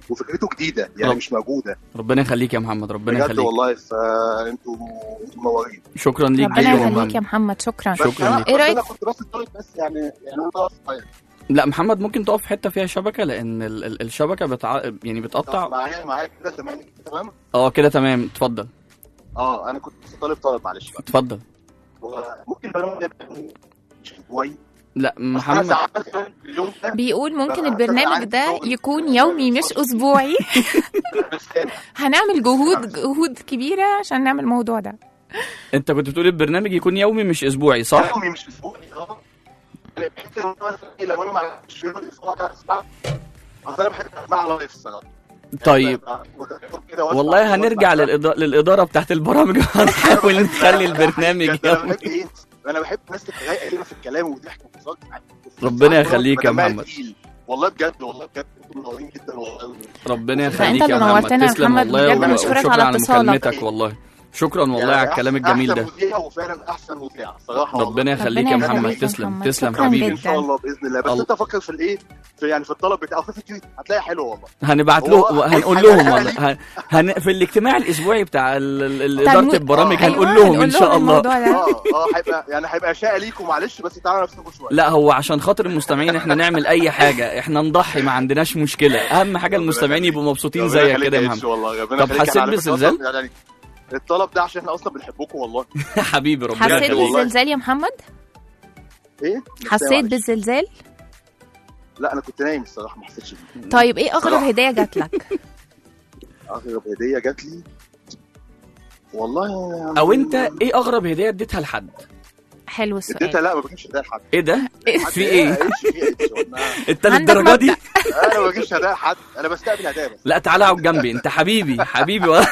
وفكرته جديده يعني رب- مش موجوده ربنا يخليك يا محمد ربنا بجد يخليك والله فانتوا انتوا منورين شكرا ليك ربنا جدا يا يخليك محمد يا محمد شكرا بس شكراً أنا- ليك. إيه بس رأيك؟ انا كنت بس طالب بس يعني يعني انا طالب صغير لا محمد ممكن تقف في حته فيها شبكه لان ال- ال- الشبكه بتع... يعني طب بتقطع معايا معايا كده تمام تمام اه كده تمام اتفضل اه انا كنت بس طالب طالب معلش بقى اتفضل هو ممكن البرنامج ده يبقى مش اسبوعي لا أنا محمد ساعات مثلا في اليوم ده بيقول ممكن بقى البرنامج عندي ده شغل. يكون يومي مش اسبوعي بس أنا هنعمل جهود جهود كبيره عشان نعمل الموضوع ده انت كنت بتقول البرنامج يكون يومي مش اسبوعي صح يومي مش اسبوعي اه أنا بحس ان هو مثلا إيه، لو انا ما عملتش في الاسبوع ده اسمع اصل انا بحب اسمع لايف الصراحه طيب كده وأسمع والله كده هنرجع وأسمع. للإدارة, للإدارة بتاعت البرامج وهنحاول نخلي البرنامج بجد انا يومي بحب ايه انا بحب الناس تبقى رايقه كده في الكلام وضحك وهزار ربنا يخليك يا دمها محمد. تقيل. والله بجد والله بجد انتوا منورين جدا والله ربنا أنت يخليك اللي يا محمد نورتنا يا تسلم محمد، والله بجد و- نشكرك وشكرا على على اتصالك. مكالمتك والله شكرا والله على الكلام الجميل ده احسن مذيع وفعلا احسن مذيع صراحه والله. ربنا يخليك يا ربنا محمد يخليك يا تسلم محمد. تسلم شكراً حبيبي ان جدا. شاء الله باذن الله بس الله. انت فكر في الايه في يعني في الطلب بتاعه في تويت هتلاقي حلو والله هنبعت له هو هنقول حاجة لهم أنا والله هن... هن... في الاجتماع الاسبوعي بتاع ال... ال... بتاع اداره المو- البرامج أيوة، هنقول لهم ان شاء الله الموضوع ده اه اه هيبقى يعني هيبقى شقه ليكم معلش بس تعالوا نفسكم شويه لا هو عشان خاطر المستمعين احنا نعمل اي حاجه احنا نضحي ما عندناش مشكله اهم حاجه المستمعين يبقوا مبسوطين ربنا زيك يخليك كده يا يا محمد إتش والله ربنا طب يخليك. حسيت أنا على فكرة بالزلزال؟ أصلاً يعني الطلب ده عشان احنا اصلا بنحبكم والله حبيبي ربنا حسيت بجد والله. بالزلزال يا محمد ايه مش حسيت سامع معلش. بالزلزال لا انا كنت نايم الصراحه ما حسيتش بيه طيب ايه اغرب هديه جات لك اغرب هديه جات لي والله يعني او انت ايه اغرب هديه اديتها لحد حلو اديتها السؤال لا ما بجيبش هدايا لحد ايه ده حد في ايه إيش في إيه إيش والله. انت عندك للدرجه دي مبدأ. انا ما بجيبش هدايا لحد انا بستقبل هدايا بس لا تعالى اقعد جنبي انت حبيبي حبيبي و...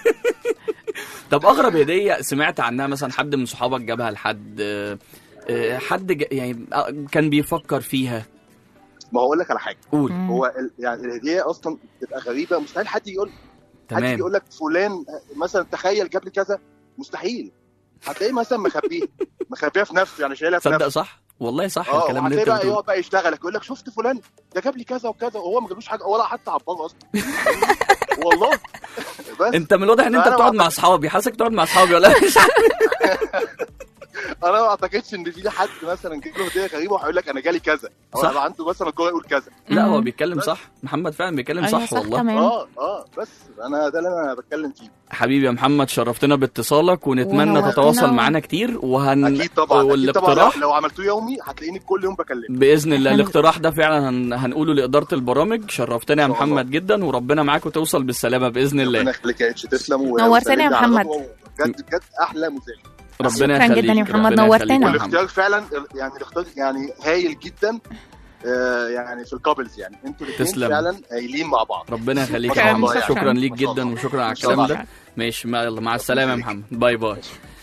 طب اغرب هديه سمعت عنها مثلا حد من صحابك جابها لحد آه، آه، حد ج... يعني آه، كان بيفكر فيها ما هقول لك على حاجه قول مم. هو ال- يعني الهديه اصلا بتبقى غريبه مستحيل حد يقول حد تمام يقول لك فلان مثلا تخيل جاب لي كذا مستحيل هتلاقيه مثلا مخبيه مخبيها في نفسه يعني شايلها في تصدق نفسه صح والله صح اه الكلام اللي وهتلاقيه انت بقى بتقوله يقعد بقى يشتغلك يقول لك شفت فلان ده جاب لي كذا وكذا وهو ما جابلوش حاجه ولا حتى عبره اصلا والله بس انت من الواضح ان انت أنا بتقعد ما مع اصحابي حاسسك بتقعد مع اصحابي ولا مش عارف. انا ما اعتقدش ان في حد مثلا جاب له هديه غريبه وهيقول لك انا جالي كذا او صح. هيبقى عنده مثلا الجرأه يقول كذا لا هو مم. بيتكلم صح محمد فعلا بيتكلم أيوة صح والله تمام اه اه بس انا ده اللي انا بتكلم فيه حبيبي يا محمد شرفتنا باتصالك ونتمنى ونورتنا تتواصل و- معانا كتير وهن اكيد طبعا اكيد طبعا والاقتراح لو, لو عملتوه يومي هتلاقيني كل يوم بكلمك باذن الله إحنا- الاقتراح ده فعلا هن... هنقوله لاداره البرامج شرفتنا يا إن شاء الله. محمد جدا وربنا معاك وتوصل بالسلامه باذن ربنا الله يخليك يا اتش تسلم و- نورتنا يا وسلمني على محمد. غدوة، بجد بجد احلى مذيع ربنا شكراً يخليك جداً يا محمد، ربنا نورتنا. يخليك يا محمد. والاختيار فعلا يعني الاختيار يعني هايل جدا آه، يعني في الكابلز يعني انتوا الاثنين تسلم. فعلا هايلين مع بعض ربنا يخليك شكراً يا محمد والله. شكرا ليك ما شاء جدا الله. وشكرا على ما شاء الكلام الله. ده ماشي ما يلا مع السلامه يا محمد باي باي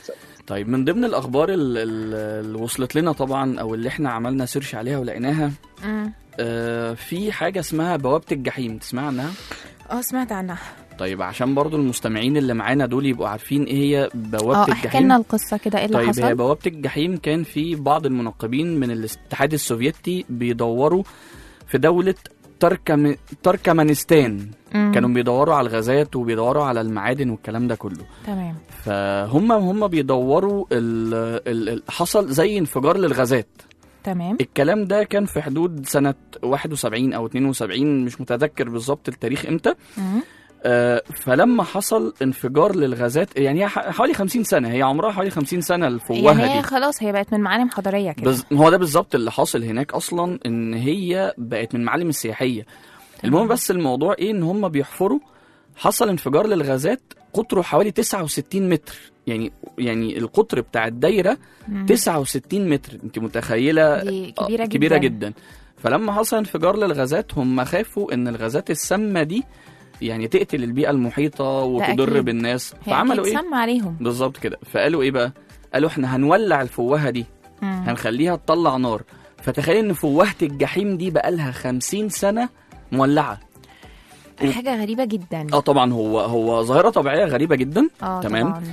طيب من ضمن الاخبار ال- ال- اللي وصلت لنا طبعا او اللي احنا عملنا سيرش عليها ولقيناها مم. آه في حاجه اسمها بوابه الجحيم تسمع عنها اه سمعت عنها طيب عشان برضو المستمعين اللي معانا دول يبقوا عارفين ايه هي بوابه اه احكي الجحيم لنا القصه كده ايه اللي طيب هي حصل بوابة الجحيم كان في بعض المنقبين من الاتحاد السوفيتي بيدوروا في دولة تركم... تركمانستان مم. كانوا بيدوروا على الغازات وبيدوروا على المعادن والكلام ده كله تمام فهم هم بيدوروا ال... ال... ال... حصل زي انفجار للغازات تمام الكلام ده كان في حدود سنة 71 أو 72 مش متذكر بالظبط التاريخ امتى مم. آه، فلما حصل انفجار للغازات يعني هي ح- حوالي 50 سنة هي عمرها حوالي 50 سنة الفوهة يعني دي هي خلاص هي بقت من معالم حضاريه كده بز... هو ده بالظبط اللي حاصل هناك اصلا ان هي بقت من المعالم السياحيه المهم بس الموضوع ايه ان هم بيحفروا حصل انفجار للغازات قطره حوالي 69 متر يعني يعني القطر بتاع الدايره مم. 69 متر انت متخيله دي آه، كبيره جدا كبيره جدا فلما حصل انفجار للغازات هم خافوا ان الغازات السامه دي يعني تقتل البيئه المحيطه وتضر أكيد. بالناس هي فعملوا أكيد ايه سمع عليهم بالظبط كده فقالوا ايه بقى قالوا احنا هنولع الفوهه دي مم. هنخليها تطلع نار فتخيل ان فوهة الجحيم دي بقالها خمسين سنة مولعة حاجه غريبه جدا اه طبعا هو هو ظاهرة طبيعية غريبة جدا اه تمام. طبعا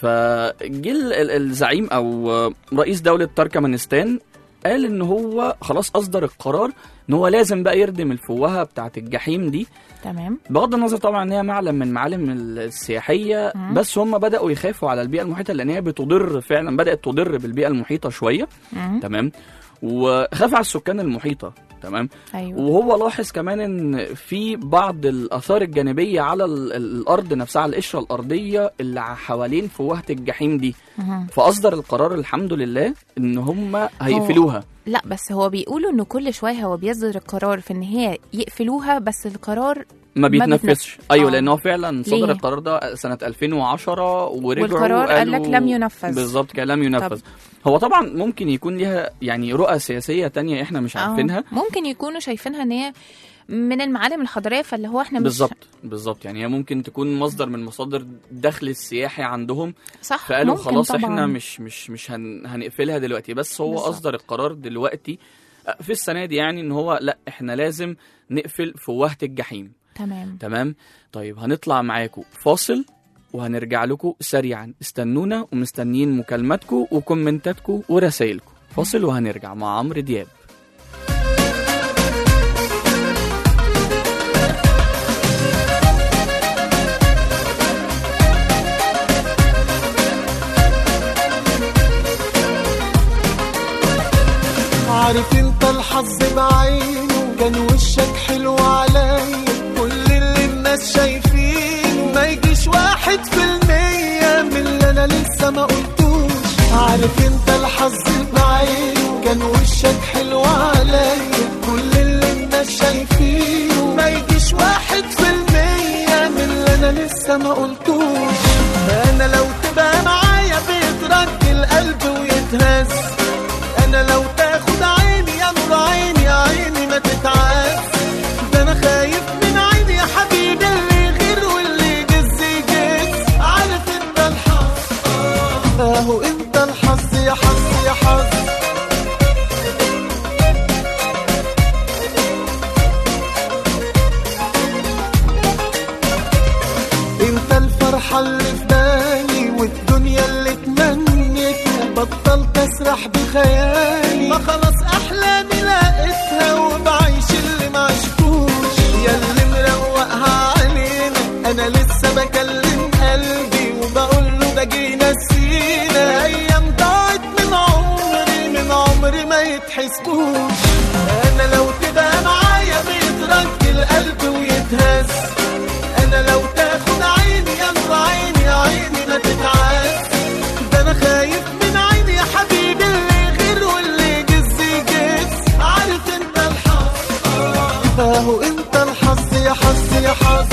فجه ال- ال- الزعيم او رئيس دولة تركمانستان قال ان هو خلاص اصدر القرار ان هو لازم بقى يردم الفوهه بتاعه الجحيم دي تمام بغض النظر طبعا ان هي معلم من معالم السياحيه مم. بس هم بداوا يخافوا على البيئه المحيطه لان هي بتضر فعلا بدات تضر بالبيئه المحيطه شويه مم. تمام وخاف على السكان المحيطه تمام ايوه وهو لاحظ كمان ان في بعض الاثار الجانبيه على ال- ال- الارض نفسها على القشره الارضيه اللي حوالين فوهه الجحيم دي مهم. فاصدر القرار الحمد لله ان هم هيقفلوها لا بس هو بيقولوا انه كل شويه هو بيصدر القرار في ان هي يقفلوها بس القرار ما بيتنفذش. بيتنفذش ايوه آه. لان هو فعلا صدر ليه؟ القرار ده سنه 2010 ورجعوا والقرار قال لك قالوا- لم ينفذ. بالظبط كده لم ينفذ هو طبعا ممكن يكون ليها يعني رؤى سياسيه تانية احنا مش آه. عارفينها ممكن يكونوا شايفينها ان هي من المعالم الحضاريه فاللي هو احنا مش بالظبط بالظبط يعني هي ممكن تكون مصدر من مصادر الدخل السياحي عندهم صح فقالوا ممكن خلاص طبعاً. احنا مش مش مش هن هنقفلها دلوقتي بس هو بالظبط. اصدر القرار دلوقتي آه، في السنه دي يعني ان هو لا احنا لازم نقفل فوهه الجحيم تمام تمام طيب هنطلع معاكم فاصل وهنرجع لكم سريعا استنونا ومستنيين مكالماتكم وكومنتاتكم ورسائلكم فاصل وهنرجع مع عمرو دياب عارف انت الحظ بعينه كان وشك حلو عليا كل اللي الناس شايفينه ما يجيش واحد في المية من اللي انا لسه ما قلتوش عارف انت الحظ بعينه كان وشك حلو عليا كل اللي الناس شايفينه ما يجيش واحد في المية من اللي انا لسه ما قلتوش انا لو تبقى معايا بيترك القلب ويتهز انا لو تاخد عيني يا نور عيني يا عيني ما تتعب ده انا خايف من عيني يا حبيبي اللي غير واللي يجز يجز عارف انت الحظ اهو انت الحظ يا حظ يا حظ انت الفرحة اللي في بالي والدنيا اللي تمنيتها بطلت اسرح بخيالي ما خلاص احلامي لقيتها وبعيش اللي ما عشتوش يا اللي مروقها علينا انا لسه بكلم قلبي وبقول له ده جينا سينا ايام ضاعت من عمري من عمري ما يتحسبوش انا لو تبقى معايا بيترك القلب ويتهز انا لو تاخد عيني يا نور عيني يا عيني ما تتعب ده انا خايف من عيني يا حبيبي اللي غير واللي جز يجز عارف انت الحظ اهو انت الحظ يا حظ يا حظ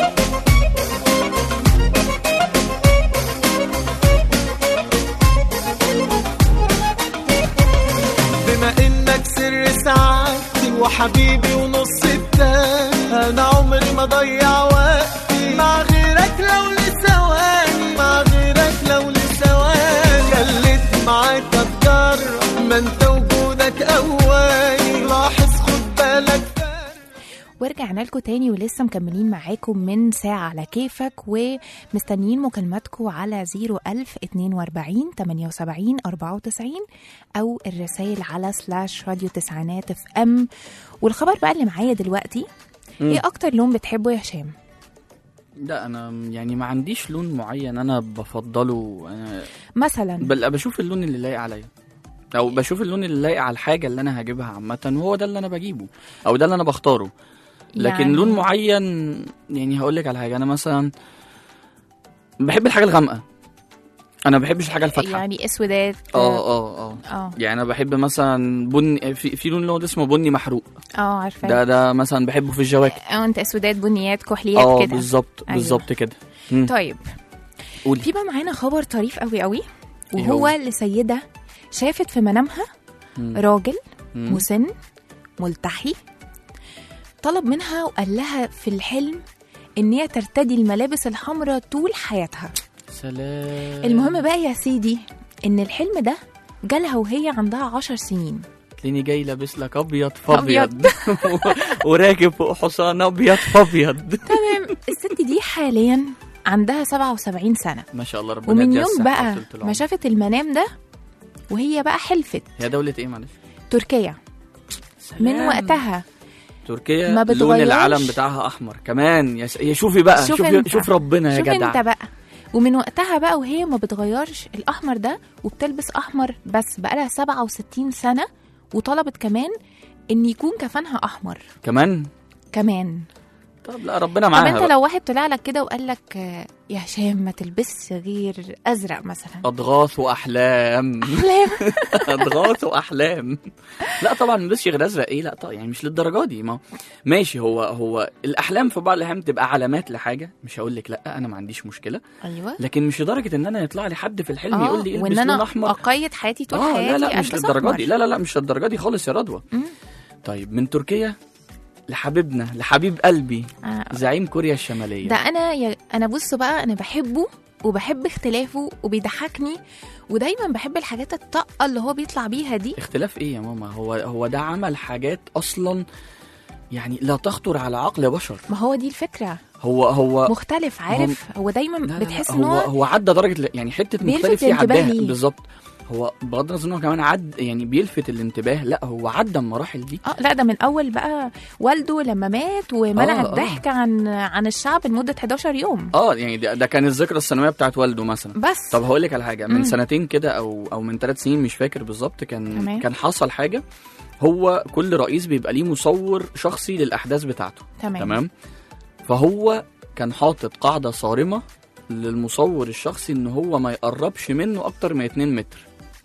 بما انك سر سعادتي وحبيبي ونص التاني انا عمري ما ضيع وقتي مع غيرك لو لثواني مع غيرك لو لثواني خليت معاك اتجرب ما انت وجودك اولي لاحظ خد بالك ورجعنا لكم تاني ولسه مكملين معاكم من ساعة على كيفك ومستنيين مكالماتكم على 01000 42 78 94 أو الرسائل على سلاش راديو تسعينات اف ام والخبر بقى اللي معايا دلوقتي مم. ايه أكتر لون بتحبه يا هشام؟ لا انا يعني ما عنديش لون معين انا بفضله انا مثلا بل بشوف اللون اللي لايق عليا او بشوف اللون اللي لايق على الحاجه اللي انا هجيبها عامه وهو ده اللي انا بجيبه او ده اللي انا بختاره لكن يعني- لون معين يعني هقول لك على حاجه انا مثلا بحب الحاجه الغامقه انا ما بحبش الحاجه الفاتحه يعني اسودات اه اه اه اه يعني انا بحب مثلا بني في, في لون اللي هو ده اسمه بني محروق اه عارفه ده ده مثلا بحبه في الجواكت اه انت اسودات بنيات كحليات اه كده بالظبط أيوة. بالظبط كده مم. طيب قولي في بقى معانا خبر طريف قوي قوي إيه وهو هو؟ لسيدة شافت في منامها مم. راجل مم. مسن ملتحي طلب منها وقال لها في الحلم ان هي ترتدي الملابس الحمراء طول حياتها سلام المهم بقى يا سيدي ان الحلم ده جالها وهي عندها عشر سنين تلاقيني جاي لابس لك ابيض أبيض. فابيض وراكب فوق حصان ابيض فابيض تمام الست دي حاليا عندها 77 سنة ما شاء الله ربنا ومن يديها يوم الصحة بقى وطولة العمر. ما شافت المنام ده وهي بقى حلفت هي دولة ايه معلش؟ تركيا من سلام. وقتها تركيا ما لون بتغيرش. العلم بتاعها احمر كمان يا, س... يا شوفي بقى شوف شوفي انت. شوف ربنا يا شوف جدع انت بقى ومن وقتها بقى وهي ما بتغيرش الاحمر ده وبتلبس احمر بس بقالها 67 سنه وطلبت كمان ان يكون كفنها احمر كمان كمان طب لا ربنا طب معاها انت بقى. لو واحد طلع لك كده وقال لك آه، يا هشام ما تلبسش غير ازرق مثلا اضغاث واحلام احلام اضغاث واحلام لا طبعا ما بلبسش غير ازرق ايه لا طبعا يعني مش للدرجه دي ما ماشي هو هو الاحلام في بعض الاحيان بتبقى علامات لحاجه مش هقول لك لا انا ما عنديش مشكله ايوه لكن مش لدرجه ان انا يطلع لي حد في الحلم اه يقول لي وان البس لون انا احمر اقيد حياتي طول اه حياتي لا لا مش ألبس للدرجه أحمر. دي لا لا لا مش للدرجه دي خالص يا رضوى مم. طيب من تركيا لحبيبنا لحبيب قلبي آه، زعيم كوريا الشماليه ده انا يا انا بص بقى انا بحبه وبحب اختلافه وبيضحكني ودايما بحب الحاجات الطاقه اللي هو بيطلع بيها دي اختلاف ايه يا ماما هو هو ده عمل حاجات اصلا يعني لا تخطر على عقل بشر ما هو دي الفكره هو هو مختلف عارف هو دايما لا لا لا بتحس ان هو هو هو عدى درجه ل- يعني حته بيلفت مختلف دي الانتباه عداها ليه. بالظبط هو بغض النظر ان هو كمان عد يعني بيلفت الانتباه لا هو عدى المراحل دي اه لا ده من اول بقى والده لما مات ومنع آه، آه. الضحك عن عن الشعب لمده 11 يوم اه يعني ده, ده كان الذكرى السنويه بتاعت والده مثلا بس طب هقول لك على حاجه من مم. سنتين كده او او من ثلاث سنين مش فاكر بالظبط كان تمام. كان حصل حاجه هو كل رئيس بيبقى ليه مصور شخصي للاحداث بتاعته تمام, تمام فهو كان حاطط قاعده صارمه للمصور الشخصي ان هو ما يقربش منه اكتر من 2 متر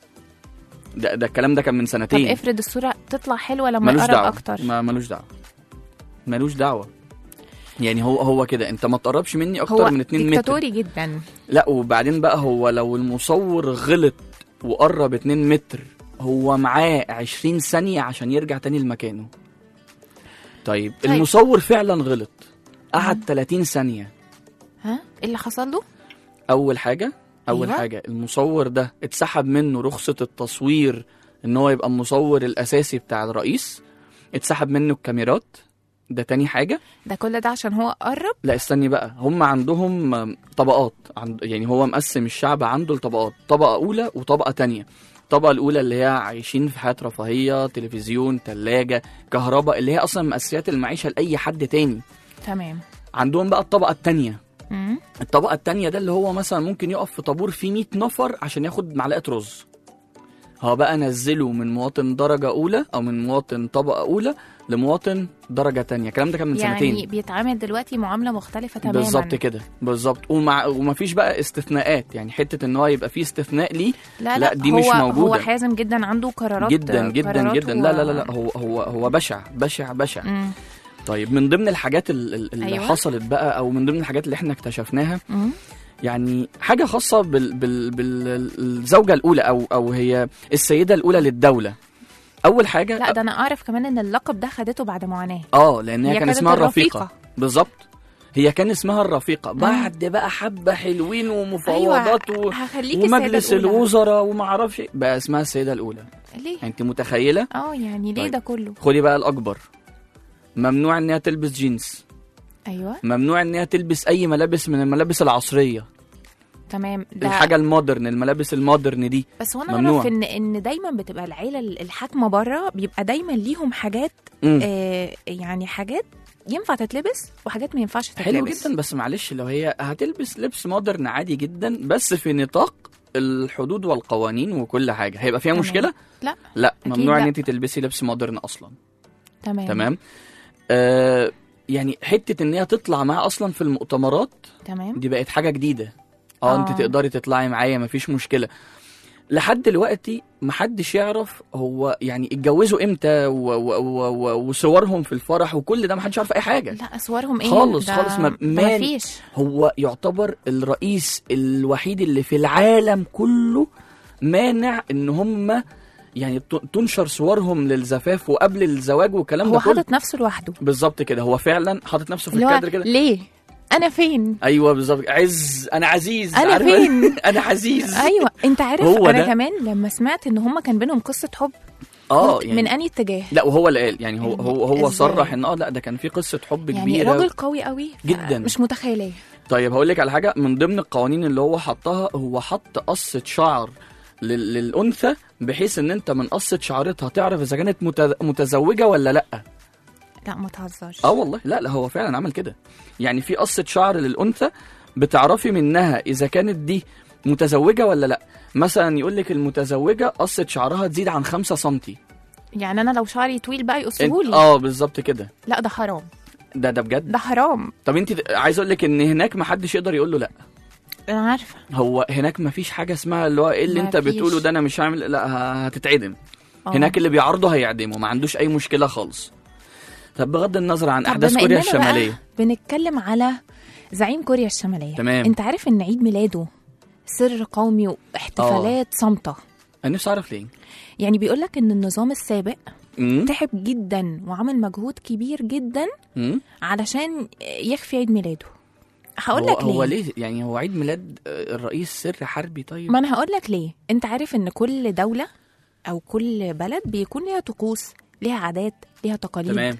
ده ده الكلام ده كان من طب سنتين افرض الصوره تطلع حلوه لما ملوش يقرب دعوه اكتر ما ملوش دعوه ملوش دعوه يعني هو هو كده انت ما تقربش مني اكتر هو من 2 متر ديكتاتوري جدا لا وبعدين بقى هو لو المصور غلط وقرب 2 متر هو معاه 20 ثانية عشان يرجع تاني لمكانه طيب, طيب. المصور فعلا غلط قعد 30 ثانية ها ايه اللي حصل له أول حاجة أول أيوة. حاجة المصور ده اتسحب منه رخصة التصوير إن هو يبقى المصور الأساسي بتاع الرئيس اتسحب منه الكاميرات ده تاني حاجة ده كل ده عشان هو قرب لا استني بقى هم عندهم طبقات عند يعني هو مقسم الشعب عنده لطبقات طبقة أولى وطبقة تانية الطبقة الأولى اللي هي عايشين في حياة رفاهية تلفزيون تلاجة كهرباء اللي هي أصلا مأسيات المعيشة لأي حد تاني تمام عندهم بقى الطبقة التانية مم. الطبقة التانية ده اللي هو مثلا ممكن يقف في طابور فيه 100 نفر عشان ياخد معلقة رز هو بقى نزله من مواطن درجة أولى أو من مواطن طبقة أولى لمواطن درجة تانية الكلام ده كان من سنتين يعني بيتعامل دلوقتي معامله مختلفه تماما بالظبط كده بالظبط ومع ومفيش بقى استثناءات يعني حته ان هو يبقى فيه استثناء ليه لا لا، لا, دي هو مش موجودة. هو حازم جدا عنده قرارات جدا جدا قرارات جدا و- لا لا لا لا هو هو هو بشع بشع بشع مم. طيب من ضمن الحاجات ال- ال- اللي أيوة. حصلت بقى او من ضمن الحاجات اللي احنا اكتشفناها مم. يعني حاجه خاصه بال بال بالزوجه الاولى او او هي السيده الاولى للدوله اول حاجه لا ده انا اعرف كمان ان اللقب ده خدته بعد معاناه اه لان هي, هي كان كانت اسمها الرفيقه الرفيقة. بالظبط هي كان اسمها الرفيقه بعد بقى حبه حلوين ومفاوضات و... هخليك السيدة ومجلس الأولى. الوزراء وما اعرفش إيه. بقى اسمها السيده الاولى ليه انت متخيله اه يعني ليه طيب. ده كله خدي بقى الاكبر ممنوع ان هي تلبس جينز ايوه ممنوع ان هي تلبس اي ملابس من الملابس العصريه تمام ده الحاجه المودرن الملابس المودرن دي بس هو انا ممنوع. اعرف ان ان دايما بتبقى العيله الحاكمه بره بيبقى دايما ليهم حاجات مم. آه يعني حاجات ينفع تتلبس وحاجات ما ينفعش تتلبس حلو جدا بس معلش لو هي هتلبس لبس مودرن عادي جدا بس في نطاق الحدود والقوانين وكل حاجه هيبقى فيها تمام. مشكله لا لا أكيد ممنوع ان لا. انت تلبسي لبس مودرن اصلا تمام تمام آه يعني حته ان هي تطلع معاه اصلا في المؤتمرات تمام دي بقت حاجه جديده اه انت آه. تقدري تطلعي معايا مفيش مشكله لحد دلوقتي محدش يعرف هو يعني اتجوزوا امتى و- و- و- و- وصورهم في الفرح وكل ده محدش يعرف اي حاجه لا صورهم ايه خالص- ده خالص ما- ده مان- مفيش هو يعتبر الرئيس الوحيد اللي في العالم كله مانع ان هم يعني ت- تنشر صورهم للزفاف وقبل الزواج والكلام هو ده كله حاطط نفسه لوحده بالظبط كده هو فعلا حاطط نفسه في اللي هو الكادر كده ليه انا فين ايوه بالظبط عز انا عزيز أنا عارفة؟ فين؟ انا عزيز ايوه انت عارف هو انا ده. كمان لما سمعت ان هما كان بينهم قصه حب اه قلت يعني من انهي اتجاه لا وهو اللي قال يعني هو هو هو إزاي؟ صرح ان اه لا ده كان في قصه حب يعني كبيره راجل قوي قوي جداً. مش متخيلاه طيب هقول لك على حاجه من ضمن القوانين اللي هو حطها هو حط قصه شعر لل- للانثى بحيث ان انت من قصه شعرتها تعرف اذا كانت مت- متزوجه ولا لا لا ما تهزرش اه والله لا لا هو فعلا عمل كده يعني في قصه شعر للانثى بتعرفي منها اذا كانت دي متزوجه ولا لا مثلا يقول لك المتزوجه قصه شعرها تزيد عن 5 سم يعني انا لو شعري طويل بقى يقصهولي اه بالظبط كده لا ده حرام ده ده بجد ده حرام طب انت عايز اقول لك ان هناك ما حدش يقدر يقول له لا انا عارفه هو هناك ما فيش حاجه اسمها اللي هو ايه اللي انت مفيش. بتقوله ده انا مش هعمل لا ه- هتتعدم آه. هناك اللي بيعارضه هيعدمه ما عندوش اي مشكله خالص طب بغض النظر عن طب احداث بما كوريا إننا بقى الشماليه بنتكلم على زعيم كوريا الشماليه تمام. انت عارف ان عيد ميلاده سر قومي واحتفالات صامته انا نفسي اعرف ليه يعني بيقول لك ان النظام السابق امم تعب جدا وعمل مجهود كبير جدا امم علشان يخفي عيد ميلاده هقول هو, لك ليه هو ليه يعني هو عيد ميلاد آه، الرئيس سر حربي طيب ما انا هقول لك ليه انت عارف ان كل دوله او كل بلد بيكون ليها طقوس ليها عادات ليها تقاليد تمام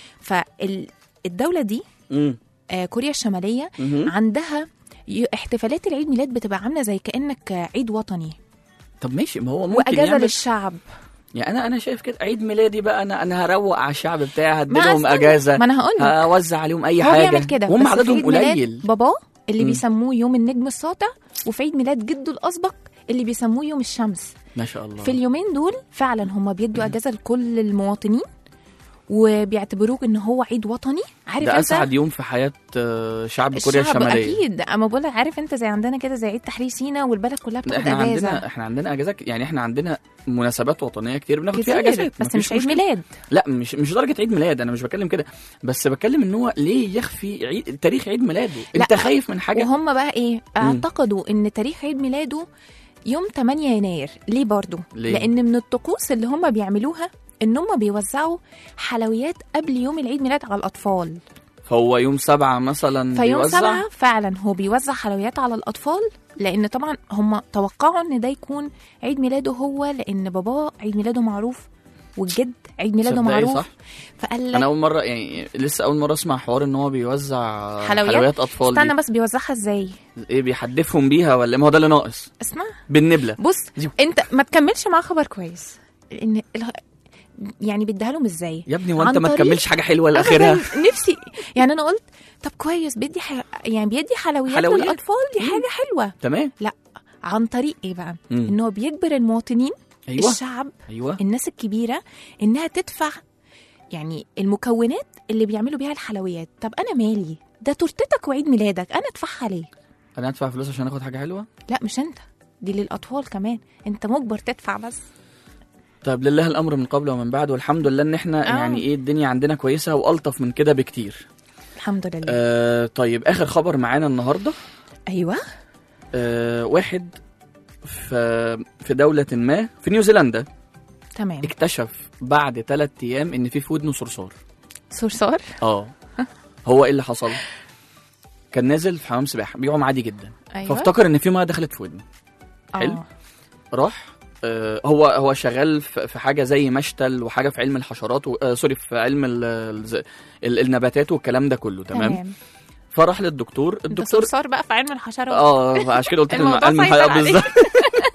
فالدوله دي امم آه، كوريا الشماليه مهم. عندها ي- احتفالات العيد ميلاد بتبقى عامله زي كانك عيد وطني طب ماشي ما هو ممكن واجازه يعمل للشعب يعني انا انا شايف كده عيد ميلادي بقى انا انا هروق على الشعب بتاعي ما هديلهم أستنى، اجازه ما انا هقول لك هوزع عليهم اي هو حاجه بيعمل كده وهم بس في عددهم عيد ميلاد قليل باباه اللي مم. بيسموه يوم النجم الساطع وفي عيد ميلاد جده الاسبق اللي بيسموه يوم الشمس ما شاء الله في اليومين دول فعلا هم بيدوا اجازه لكل المواطنين وبيعتبروه ان هو عيد وطني عارف ده انت اسعد يوم في حياه آه، شعب كوريا الشعب الشماليه اكيد اما بقول لك عارف انت زي عندنا كده زي عيد تحرير سينا والبلد كلها بتاخد احنا اجازه عندنا احنا عندنا اجازات يعني احنا عندنا مناسبات وطنيه كتير بناخد فيها كتير اجازات بس مفيش مش عيد مشكلة. ميلاد لا مش مش درجه عيد ميلاد انا مش بتكلم كده بس بتكلم ان هو ليه يخفي عيد تاريخ عيد ميلاده لا. انت خايف من حاجه وهم بقى ايه اعتقدوا ان تاريخ عيد ميلاده يوم 8 يناير ليه برضو ليه؟ لان من الطقوس اللي هم بيعملوها ان هم بيوزعوا حلويات قبل يوم العيد ميلاد على الاطفال فهو يوم سبعة مثلا فيوم بيوزع سبعة فعلا هو بيوزع حلويات على الأطفال لأن طبعا هم توقعوا إن ده يكون عيد ميلاده هو لأن باباه عيد ميلاده معروف والجد عيد ميلاده تصدقي معروف صح فقال انا لك اول مره يعني لسه اول مره اسمع حوار ان هو بيوزع حلويات؟ حلويات اطفال استنى دي. بس بيوزعها ازاي ايه بيحدفهم بيها ولا ما هو ده اللي ناقص اسمع بالنبله بص زيو. انت ما تكملش معاه خبر كويس لان ال- يعني بيديها لهم ازاي يا ابني وانت عن ما طريق- تكملش حاجه حلوه لاخرها أبداً، نفسي يعني انا قلت طب كويس بيدي ح... يعني بيدي حلويات, حلويات. للاطفال دي حاجه حلوه تمام لا عن طريق ايه بقى مم. ان هو بيجبر المواطنين ايوه الشعب ايوه الناس الكبيره انها تدفع يعني المكونات اللي بيعملوا بيها الحلويات طب انا مالي ده تورتتك وعيد ميلادك انا ادفعها ليه انا هدفع فلوس عشان اخد حاجه حلوه لا مش انت دي للاطفال كمان انت مجبر تدفع بس طيب لله الامر من قبل ومن بعد والحمد لله ان احنا آه. يعني ايه الدنيا عندنا كويسه والطف من كده بكتير الحمد لله آه طيب اخر خبر معانا النهارده ايوه آه واحد في في دوله ما في نيوزيلندا تمام اكتشف بعد ثلاث ايام ان في في ودنه صرصار صرصار اه هو ايه اللي حصل كان نازل في حمام سباحه بيعوم عادي جدا ايوه فافتكر ان في ميه دخلت في ودنه حلو. آه. راح آه، هو هو شغال في في حاجه زي مشتل وحاجه في علم الحشرات و... آه سوري في علم ال... ال... ال... النباتات والكلام ده كله تمام, تمام فراح للدكتور انت الدكتور صرصار بقى في علم الحشرات اه عشان كده قلت لك الموضوع الم- سيطر الحلقة عليك. بالظبط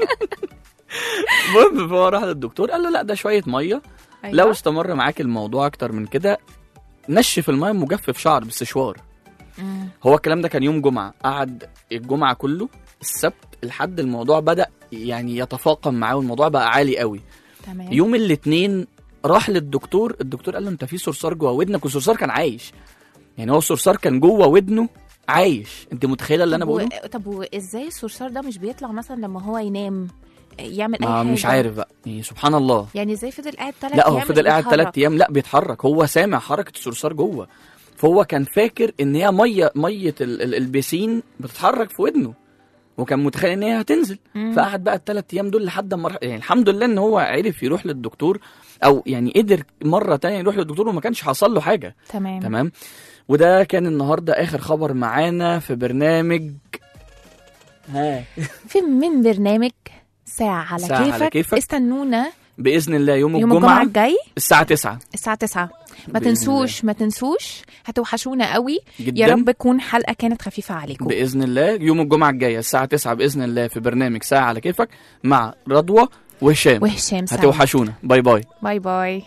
المهم فهو راح للدكتور قال له لا ده شويه ميه أيوة. لو استمر معاك الموضوع اكتر من كده نشف الميه مجفف شعر بالسشوار مم. هو الكلام ده كان يوم جمعه قعد الجمعه كله السبت لحد الموضوع بدا يعني يتفاقم معاه والموضوع بقى عالي قوي تمام يوم الاثنين راح للدكتور الدكتور قال له انت في صرصار جوه ودنك والصرصار كان عايش يعني هو الصرصار كان جوه ودنه عايش انت متخيله اللي انا طب و- بقوله طب وازاي الصرصار ده مش بيطلع مثلا لما هو ينام يعمل اي ما حاجه مش عارف بقى يعني سبحان الله يعني ازاي فضل قاعد ثلاث لا ايام هو مش فضل قاعد بيتحرك؟ ثلاث ايام لا بيتحرك هو سامع حركه الصرصار جوه فهو كان فاكر ان هي ميه ميه ال- ال- البسين بتتحرك في ودنه وكان متخيل ان هي هتنزل مم. فقعد بقى الثلاث ايام دول لحد ما راح- يعني الحمد لله ان هو عرف يروح للدكتور او يعني قدر مره تانية يروح للدكتور وما كانش حصل له حاجه تمام تمام وده كان النهارده اخر خبر معانا في برنامج ها في من برنامج ساعة على, ساعة على كيفك. كيفك. استنونا باذن الله يوم, يوم الجمعه الجمعة الجاي الساعه 9 الساعة 9 ما بإذن تنسوش ما تنسوش هتوحشونا قوي جدا يا رب تكون حلقه كانت خفيفه عليكم باذن الله يوم الجمعه الجايه الساعه 9 باذن الله في برنامج ساعه على كيفك مع رضوى وهشام وهشام سعيد هتوحشونا باي باي باي باي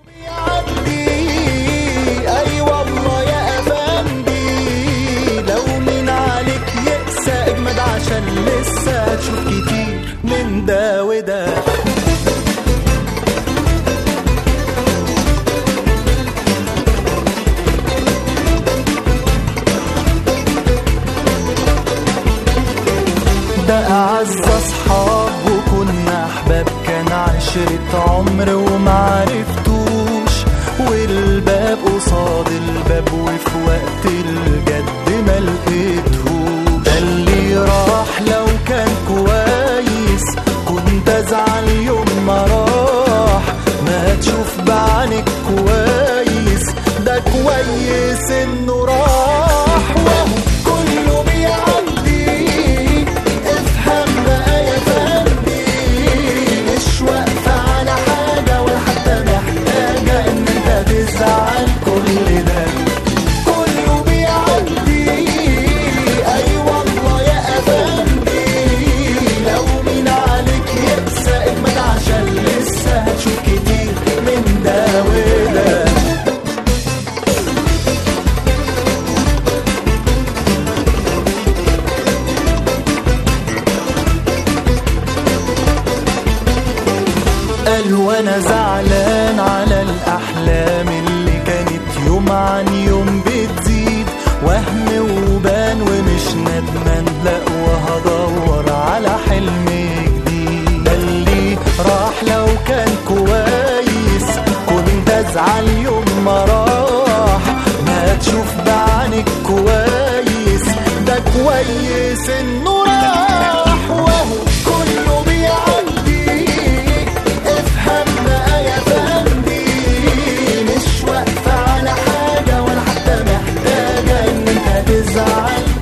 اي والله يا افندي لو من عليك يأسى اجمد عشان لسه هتشوف كتير من ده وده ده أعز أصحاب وكنا أحباب كان عشرة عمر ومعرفتوش والباب قصاد الباب وفي وقت الجد ما لقيتهوش ده اللي راح لو كان كويس كنت أزعل يوم ما راح ما تشوف بعينك كويس ده كويس إنه راح وهو كله بيعدي افهم بقى يا فندي مش واقفة على حاجة ولا حتى محتاجة إن أنت تزعل كل ده كله بيعدي أي والله يا أفندي لو مين عليك يقسى اجمد عشان لسه هتشوف كتير من ده وده قال وانا زعلان على الاحلام اللي كانت يوم عن يوم بتزيد وهم وبان ومش ندمان لا وهدور على حلم جديد ده اللي راح لو كان كويس كنت ازعل يوم ما راح ما تشوف بعينك كويس ده كويس انه راح وهو كله بيعدي افهم بقى يا فندي مش واقفة على حاجة ولا حتى محتاجة ان انت تزعل